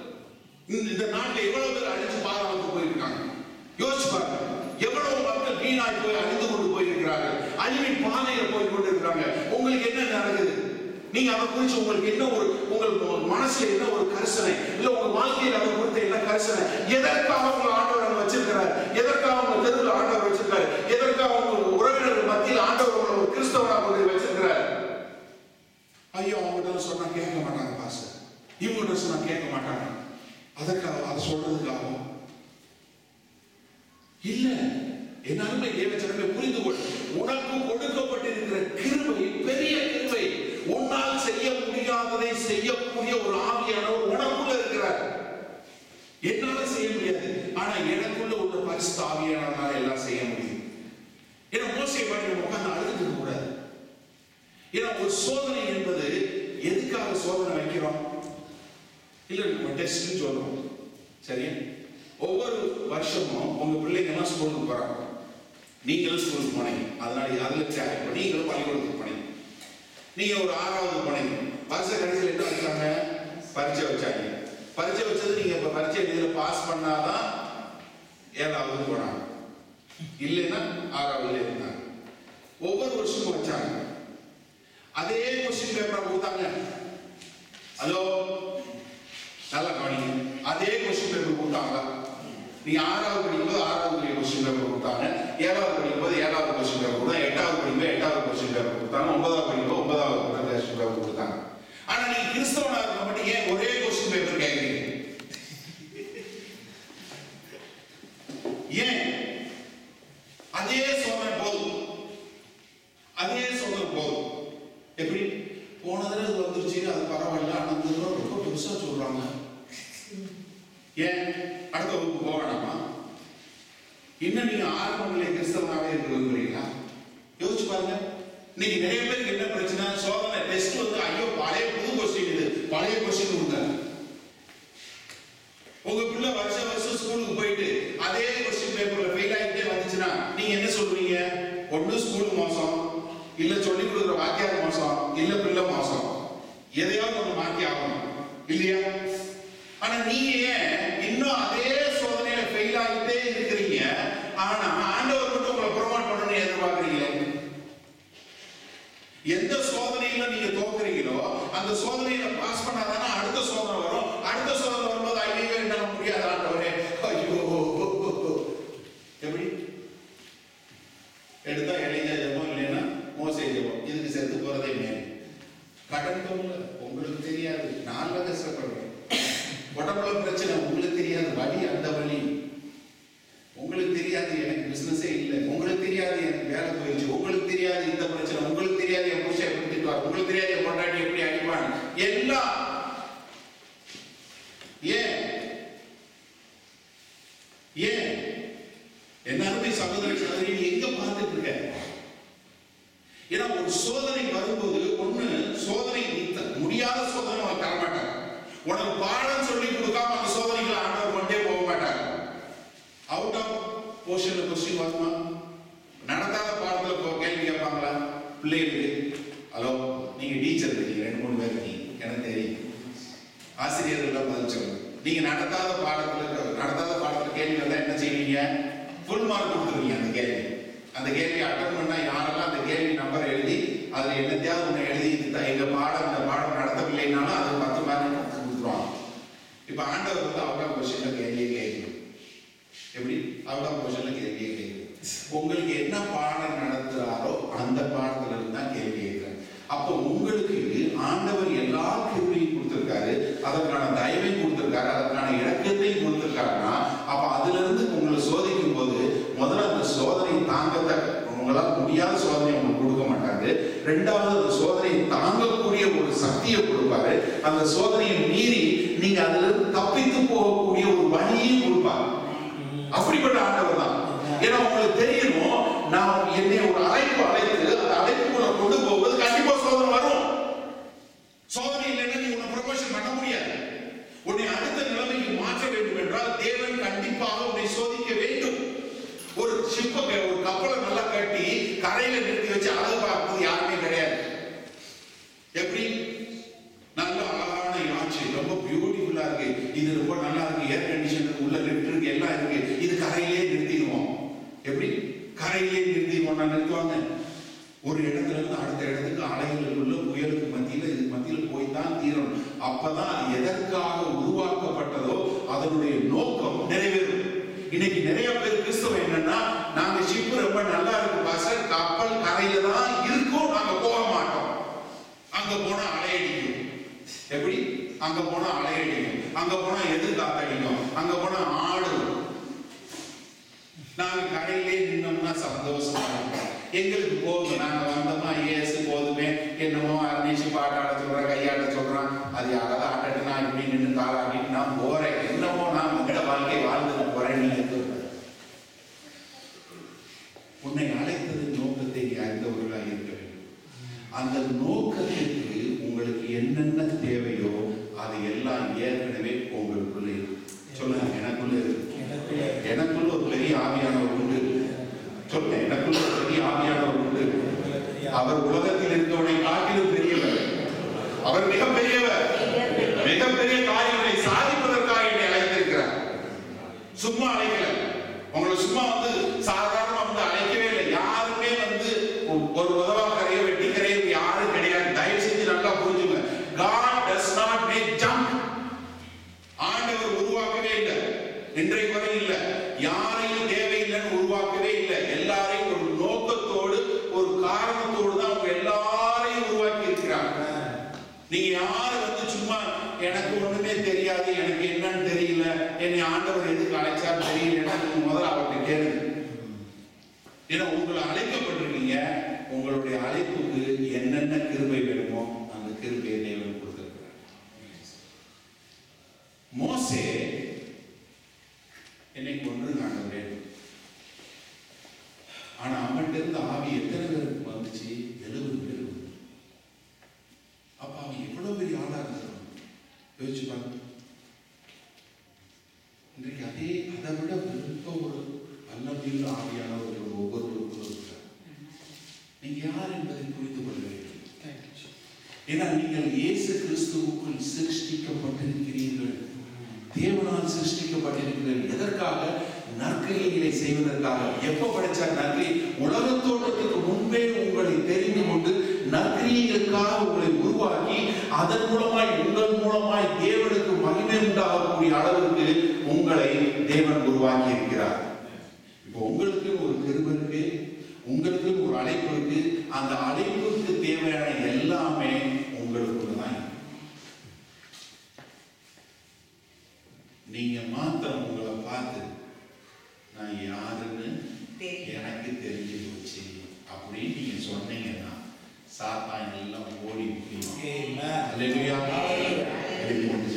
[SPEAKER 1] இந்த இந்த நாட்டில் எவ்வளவு பேர் அழிஞ்சு பாதாளத்துக்கு போயிருக்காங்க யோசிச்சு பாருங்க எவ்வளவு மக்கள் வீணாய் போய் அழிந்து கொண்டு போயிருக்கிறார்கள் அழிவின் பாதையில போய் கொண்டு இருக்கிறாங்க உங்களுக்கு என்ன நடக்குது நீங்க அதை குறிச்சு உங்களுக்கு என்ன ஒரு உங்கள் மனசுல என்ன ஒரு கரிசனை இல்ல உங்க வாழ்க்கையில அதை குறித்த என்ன கரிசனை எதற்காக உங்க ஆண்டவர் அங்க வச்சிருக்கிறார் எதற்காக உங்க தெருவில் ஆண்டவர் வச்சிருக்காரு எதற்காக உங்க உறவினர்கள் மத்தியில் ஆண்டவர் உங்களை ஒரு கிறிஸ்தவராக கொண்டு போய் வச்சிருக்கிறார் ஐயோ அவங்ககிட்ட சொன்னா கேட்க மாட்டாங்க பாஸ்டர் இவங்ககிட்ட சொன்னா கேட்க மாட்டாங்க அதற்காக அதை சொல்றதுக்காகவும் இல்ல என் அருமை தேவச்சனமே புரிந்து கொள் உனக்கு கொடுக்கப்பட்டிருக்கிற கிருபை பெரிய கிருபை உன்னால் செய்ய முடியாததை செய்யக்கூடிய ஒரு ஆவியானவர் உனக்குள்ள இருக்கிறார் என்னால செய்ய முடியாது ஆனா எனக்குள்ள உள்ள பரிசுத்த ஆவியானவரால் எல்லாம் செய்ய முடியும் ஏன்னா மோசை பண்ணி உட்கார்ந்து அழுதுட்டு இருக்க கூடாது ஏன்னா ஒரு சோதனை என்பது எதுக்காக சோதனை வைக்கிறோம் இல்ல நம்ம டெஸ்ட்னு சொல்றோம் சரியா ஒவ்வொரு வருஷமும் உங்க பிள்ளைங்க எல்லாம் ஸ்கூலுக்கு போறாங்க நீங்களும் ஸ்கூலுக்கு போனீங்க அதனால அதுல தேவை இப்போ நீங்களும் பள்ளிக்கூடத்துக்கு போனீங்க நீங்க ஒரு ஆறாவது போனீங்க வருஷ கடைசியில் என்ன வச்சாங்க பரீட்சை வச்சாங்க பரீட்சை வச்சது நீங்க இப்ப பரீட்சை எழுதில பாஸ் பண்ணாதான் ஏழாவது போனாங்க இல்லைன்னா ஆறாவதுல இருந்தாங்க ஒவ்வொரு வருஷமும் வச்சாங்க அதே கொஸ்டின் பேப்பரை கொடுத்தாங்க ஹலோ நல்லா கவனிங்க அதே கொஸ்டின் பேப்பர் கொடுத்தாங்க நீ ஆறாவது படிக்கும்போது ஆறாவது கொஸ்டின் பேப்பர் கொடுத்தாங்க ஏழாவது படிக்கும்போது ஏழாவது கொஸ்டின் பேப்பர் கொடுத்தாங்க எட்டாவது படிக்கும்போது எட்டாவது கொஸ்டின் பேப்பர் கொடுத்தாங்க ஒன்பதாவது படிக்கும்போது ஒன்பதாவது கொஸ்டின் பேப்பர் கொடுத்தாங்க ஆனா நீங்க கிறிஸ்தவனா இருக்க மட்டும் ஏன் ஒரே கொஸ்டின் பேப்பர் கேட்குறீங்க ஏன் அதே சோதனை போதும் அதே சோதனை போதும் எப்படி போன தடவை இது வந்துருச்சு அது பரவாயில்ல ஆனா இந்த தடவை ரொம்ப பெருசா சொல்றாங்க ஏன் அடுத்த வகுப்பு போக வேணாமா இன்னும் நீங்க ஆரம்ப நிலை கிறிஸ்தவனாவே இருக்க விரும்புறீங்களா யோசிச்சு பாருங்க இன்னைக்கு நிறைய பேருக்கு என்ன பிரச்சனை சோதனை டெஸ்ட் வந்து ஐயோ பழைய புது கொஸ்டின் இது பழைய கொஸ்டின் கொடுங்க உங்க பிள்ளை வருஷ வருஷம் ஸ்கூலுக்கு போயிட்டு அதே கொஸ்டின் பேப்பர்ல ஃபெயில் ஆகிட்டே வந்துச்சுன்னா நீங்க என்ன சொல்றீங்க ஒண்ணு ஸ்கூல் மோசம் இல்ல சொல்லி கொடுக்குற வாத்தியார் மோசம் இல்ல பிள்ளை மோசம் எதையாவது ஒண்ணு மாத்தி ஆகணும் இல்லையா ஆனா நீங்க ஏன் இன்னும் அதே சோதனையில ஃபெயில் ஆகிட்டே இருக்கிறீங்க ஆனா ஆண்டவர் மட்டும் உங்களை ப்ரொமோட் பண்ணணும்னு எதிர்பார்க்கறீங்களே எந்த சோதனையில நீங்க தோக்குறீங்களோ அந்த சோதனையில பாஸ் பண்ணாதானே அடுத்த சோதனை வரும் அடுத்த சோதனை வரும்போது ஐயோ என்னால முடியாது ஆண்டவரே ஐயோ எப்படி எடுத்தா இளைஞ ஜபம் இல்லைன்னா மோசை ஜபம் இதுக்கு செத்து போறதே மேல் கடன் தொல்லை உங்களுக்கு தெரியாது நான் கஷ்டப்படுறேன் உடம்புல பிரச்சனை உங்களுக்கு தெரியாது வலி அந்த வலி உங்களுக்கு தெரியாது எனக்கு பிசினஸே இல்லை உங்களுக்கு தெரியாது எனக்கு வேலை போயிடுச்சு உங்களுக்கு தெரியாது இந்த பிரச்சனை உங்களுக்கு தெரியாது என் புருஷன் எப்படி திட்டுவார் உங்களுக்கு தெரியாது என் பொண்டாட்டி எப்படி அடிப்பான் எல்லாம் ஏன் ஏன் என்ன அருமை சகோதர சகோதரி நீ எங்க பார்த்துட்டு இருக்க ஏன்னா ஒரு சோதனை வரும்போது ஒண்ணு சோதனை நீ த- முடியாத சோதனை உனக்கு தர மாட்டாங்க உனக்கு பாடம் சொல்லி கொடுக்காம அந்த சோதனைகளை ஆண்டவர் கொண்டே போக மாட்டாங்க அவுட் ஆஃப் போர்ஷன்ல கொஸ்டின் வருமா நடத்தாத பாடத்துல இப்போ கேள்வி கேட்பாங்களா பிள்ளைகளுக்கு ஹலோ நீங்க டீச்சர் இருக்கீங்க ரெண்டு மூணு பேர் இருக்கீங்க எனக்கு தெரியும் ஆசிரியர்கள் பதில் சொல்லுங்க நீங்க நடத்தாத பாடத்துல நடத்தாத பாடத்துல கேள்வி வந்தா என்ன செய்வீங்க ஃபுல் மார்க் கொடுத்துருவீங்க அந்த கேள்வி அந்த கேள்வி அட்டன் பண்ணா யாரெல்லாம் அந்த கேள்வி நம்பர் எழுதி அதுல என்னத்தையாவது ஒண்ணு எழுதி இது த- எங்க பாடம் இந்த பாடம் நடத்தவில்லைனாலும் அது பத்து மார்க் கொடுத்துருவாங்க இப்ப ஆண்டவர் வந்து அவுட் ஆஃப் கொஸ்டின்ல கேள்வியே கேட்கணும் எப்படி அவுட் ஆஃப் கொஸ்டின்ல கேள்வியே கேட்கணும் உங்களுக்கு என்ன பாடம் நடத்துறாரோ அந்த பாடத்துல இருந்து தான் கேள்வி கேட்கிறேன் அப்போ உங்களுக்கு ஆண்டவர் எல்லா கிருபையும் கொடுத்திருக்காரு அதற்கான தயவை கொடுத்திருக்காரு அதற்கான இறக்கத்தையும் கொடுத்திருக்காருன்னா அப்ப அதுல இருந்து உங்களை சோதிக்கும் போது முதல்ல அந்த சோதனை தாங்கத்த உங்களால் முடியாத சோதனை உங்களுக்கு கொடுக்க மாட்டாங்க ரெண்டாவது அந்த சோதனையை தாங்கக்கூடிய ஒரு சக்தியை கொடுப்பாரு அந்த சோதனையை மீறி நீங்க அதுல இருந்து தப்பித்து போகக்கூடிய ஒரு வழியையும் கொடுப்பாரு அப்படிப்பட்ட ஆண்டவர் தான் ஏன்னா உங்களுக்கு தெரியணும் நான் என்னை ஒரு அழைப்பு அழைத்து அந்த அழைப்புக்குள்ள கொண்டு போகும்போது கண்டிப்பா சோதனை வரும் சோதனை இல்லைன்னா நீ உன்னை ப்ரொமோஷன் பண்ண முடியாது உன்னை அடுத்த நிலைமைக்கு மாற்ற வேண்டும் என்றால் தேவன் கண்டிப்பாக உன்னை சோதிக்க வேண்டும் ஒரு ஷிப்பை ஒரு கப்பலை நல்லா கட்டி கரையில நிறுத்தி வச்சு அழகு பார்ப்பது யாருமே கிடையாது எப்படி நல்ல அழகான யாட்சி ரொம்ப பியூட்டிஃபுல்லா இருக்கு இது ரொம்ப நல்லா இருக்கு ஏர் கண்டிஷன் இருக்கு உள்ள லிஃப்ட் இருக்கு எல்லாம் இருக்கு இது கரையிலே நிறுத்திடுவோம் எப்படி கரையிலே நிறுத்திடுவோம் நான் நிறுத்துவாங்க ஒரு இடத்துல இருந்து அடுத்த இடத்துக்கு அலைகளுக்குள்ள புயலுக்கு மத்தியில இதுக்கு மத்தியில போய் தான் தீரணும் அப்பதான் அது எதற்காக உருவாக்கப்பட்டதோ அதனுடைய நோக்கம் நிறைவேறும் இன்னைக்கு நிறைய பேர் கிறிஸ்தவம் என்னன்னா நாங்க ஷிப் ரொம்ப நல்லா இருக்கு பாஸ்டர் கப்பல் கரையில தான் இருக்கும் நாங்க போக மாட்டோம் அங்க போனா அலையடிக்கும் எப்படி அங்க போனா அலையடிக்கும் அங்க போனா எதிர் காத்தடிக்கும் அங்க போனா ஆடும் நாங்க கடையிலே நின்னோம்னா சந்தோஷமா இருக்கும் எங்களுக்கு போதும் நாங்க வந்தோமா ஏசு போதுமே என்னமோ அரைஞ்சி பாட்டாட சொல்றேன் கையாட சொல்றான் அது யாராவது ஆட்டட்டு நான் இப்படி நின்று காலாடிட்டு நான் போறேன் என்னமோ நான் மங்கள வாழ்க்கை வாழ்ந்துட்டு போறேன் நீங்க சொல்ற உன்னை அழைத்ததின் நோக்கத்தை நீ அறிந்தவர்களாக இருக்க வேண்டும் அந்த நோக்கத்திற்கு உங்களுக்கு என்னென்ன தேவையோ அது எல்லாம் ஏற்கனவே உங்களுக்குள்ள இருக்கு சொல்லுங்க எனக்குள்ள இருக்கு எனக்குள்ள ஒரு பெரிய ஆவியானவர் உண்டு சொல்லுங்க எனக்குள்ள ஒரு பெரிய ஆவியானவர் உண்டு அவர் உலகத்தில் இருக்கவனை காட்டிலும் பெரியவர் அவர் மிகப்பெரியவர் மிகப்பெரிய காரியங்களை சாதிப்பதற்கு இன்றைக்கு வரை இல்ல யாரையும் தேவையில்லைன்னு உருவாக்கவே இல்லை எல்லாரையும் ஒரு நோக்கத்தோடு ஒரு காரணத்தோடு தான் அவங்க எல்லாரையும் உருவாக்கி இருக்கிறாங்க நீங்க யாரு வந்து சும்மா எனக்கு ஒண்ணுமே தெரியாது எனக்கு என்னன்னு தெரியல என்னை ஆண்டவர் எதுக்கு அழைச்சார் தெரியலன்னா நீங்க முதல்ல அவர்கிட்ட கேளுங்க ஏன்னா உங்களை அழைக்கப்பட்டிருக்கீங்க உங்களுடைய அழைப்புக்கு என்னென்ன கிருபை வேணுமோ அந்த கிருபையை தேவன் கொடுத்திருக்கிறார் மோசே என்னை கொன்று ஆண்டவரே ஆனா அவன்கிட்ட இருந்த ஆவி எத்தனை பேருக்கு வந்துச்சு எழுபது பேர் வந்து அப்ப அவன் எவ்வளவு பெரிய ஆளா இருந்தான் யோசிச்சு பாருங்க இன்றைக்கு அதே அதை விட விருப்ப ஒரு வல்லமையுள்ள ஆவியானவர்கள் ஒவ்வொருவருக்கும் இருக்கிறார் நீங்க யார் என்பதை புரிந்து கொள்ள வேண்டும் ஏன்னா நீங்கள் இயேசு கிறிஸ்துவுக்குள் சிருஷ்டிக்கப்பட்டிருக்கிறீர்கள் தேவனால் சிருஷ்டிக்கப்பட்டிருக்கிறீர்கள் எதற்காக நற்கிரியைகளை செய்வதற்காக எப்ப படைச்சார் நற்கிரியை உலக தோற்றத்துக்கு முன்பே உங்களை தெரிந்து கொண்டு நற்கிரியைகளுக்காக உங்களை உருவாக்கி அதன் மூலமாய் உங்கள் மூலமாய் தேவனுக்கு மகிமை உண்டாகக்கூடிய அளவிற்கு உங்களை தேவன் உருவாக்கி இருக்கிறார் இப்போ உங்களுக்கு ஒரு கிருபை இருக்கு உங்களுக்கு ஒரு அழைப்பு இருக்கு அந்த அழைப்புக்கு தேவையான எல்லாமே உங்களுக்குள்ள தான் இருக்கு. நீங்க மாத்திரம் உங்களை பார்த்து நான் யாருன்னு
[SPEAKER 2] தெரியும்.
[SPEAKER 1] எனக்கு தெரிஞ்சு போச்சு அப்படின்னு நீங்க சொன்னீங்கன்னா சாத்தான் எல்லாம் ஓடி போயிடும்
[SPEAKER 3] Amen.
[SPEAKER 1] அல்லேலூயா.
[SPEAKER 2] Amen.
[SPEAKER 1] எழுதி கொண்டு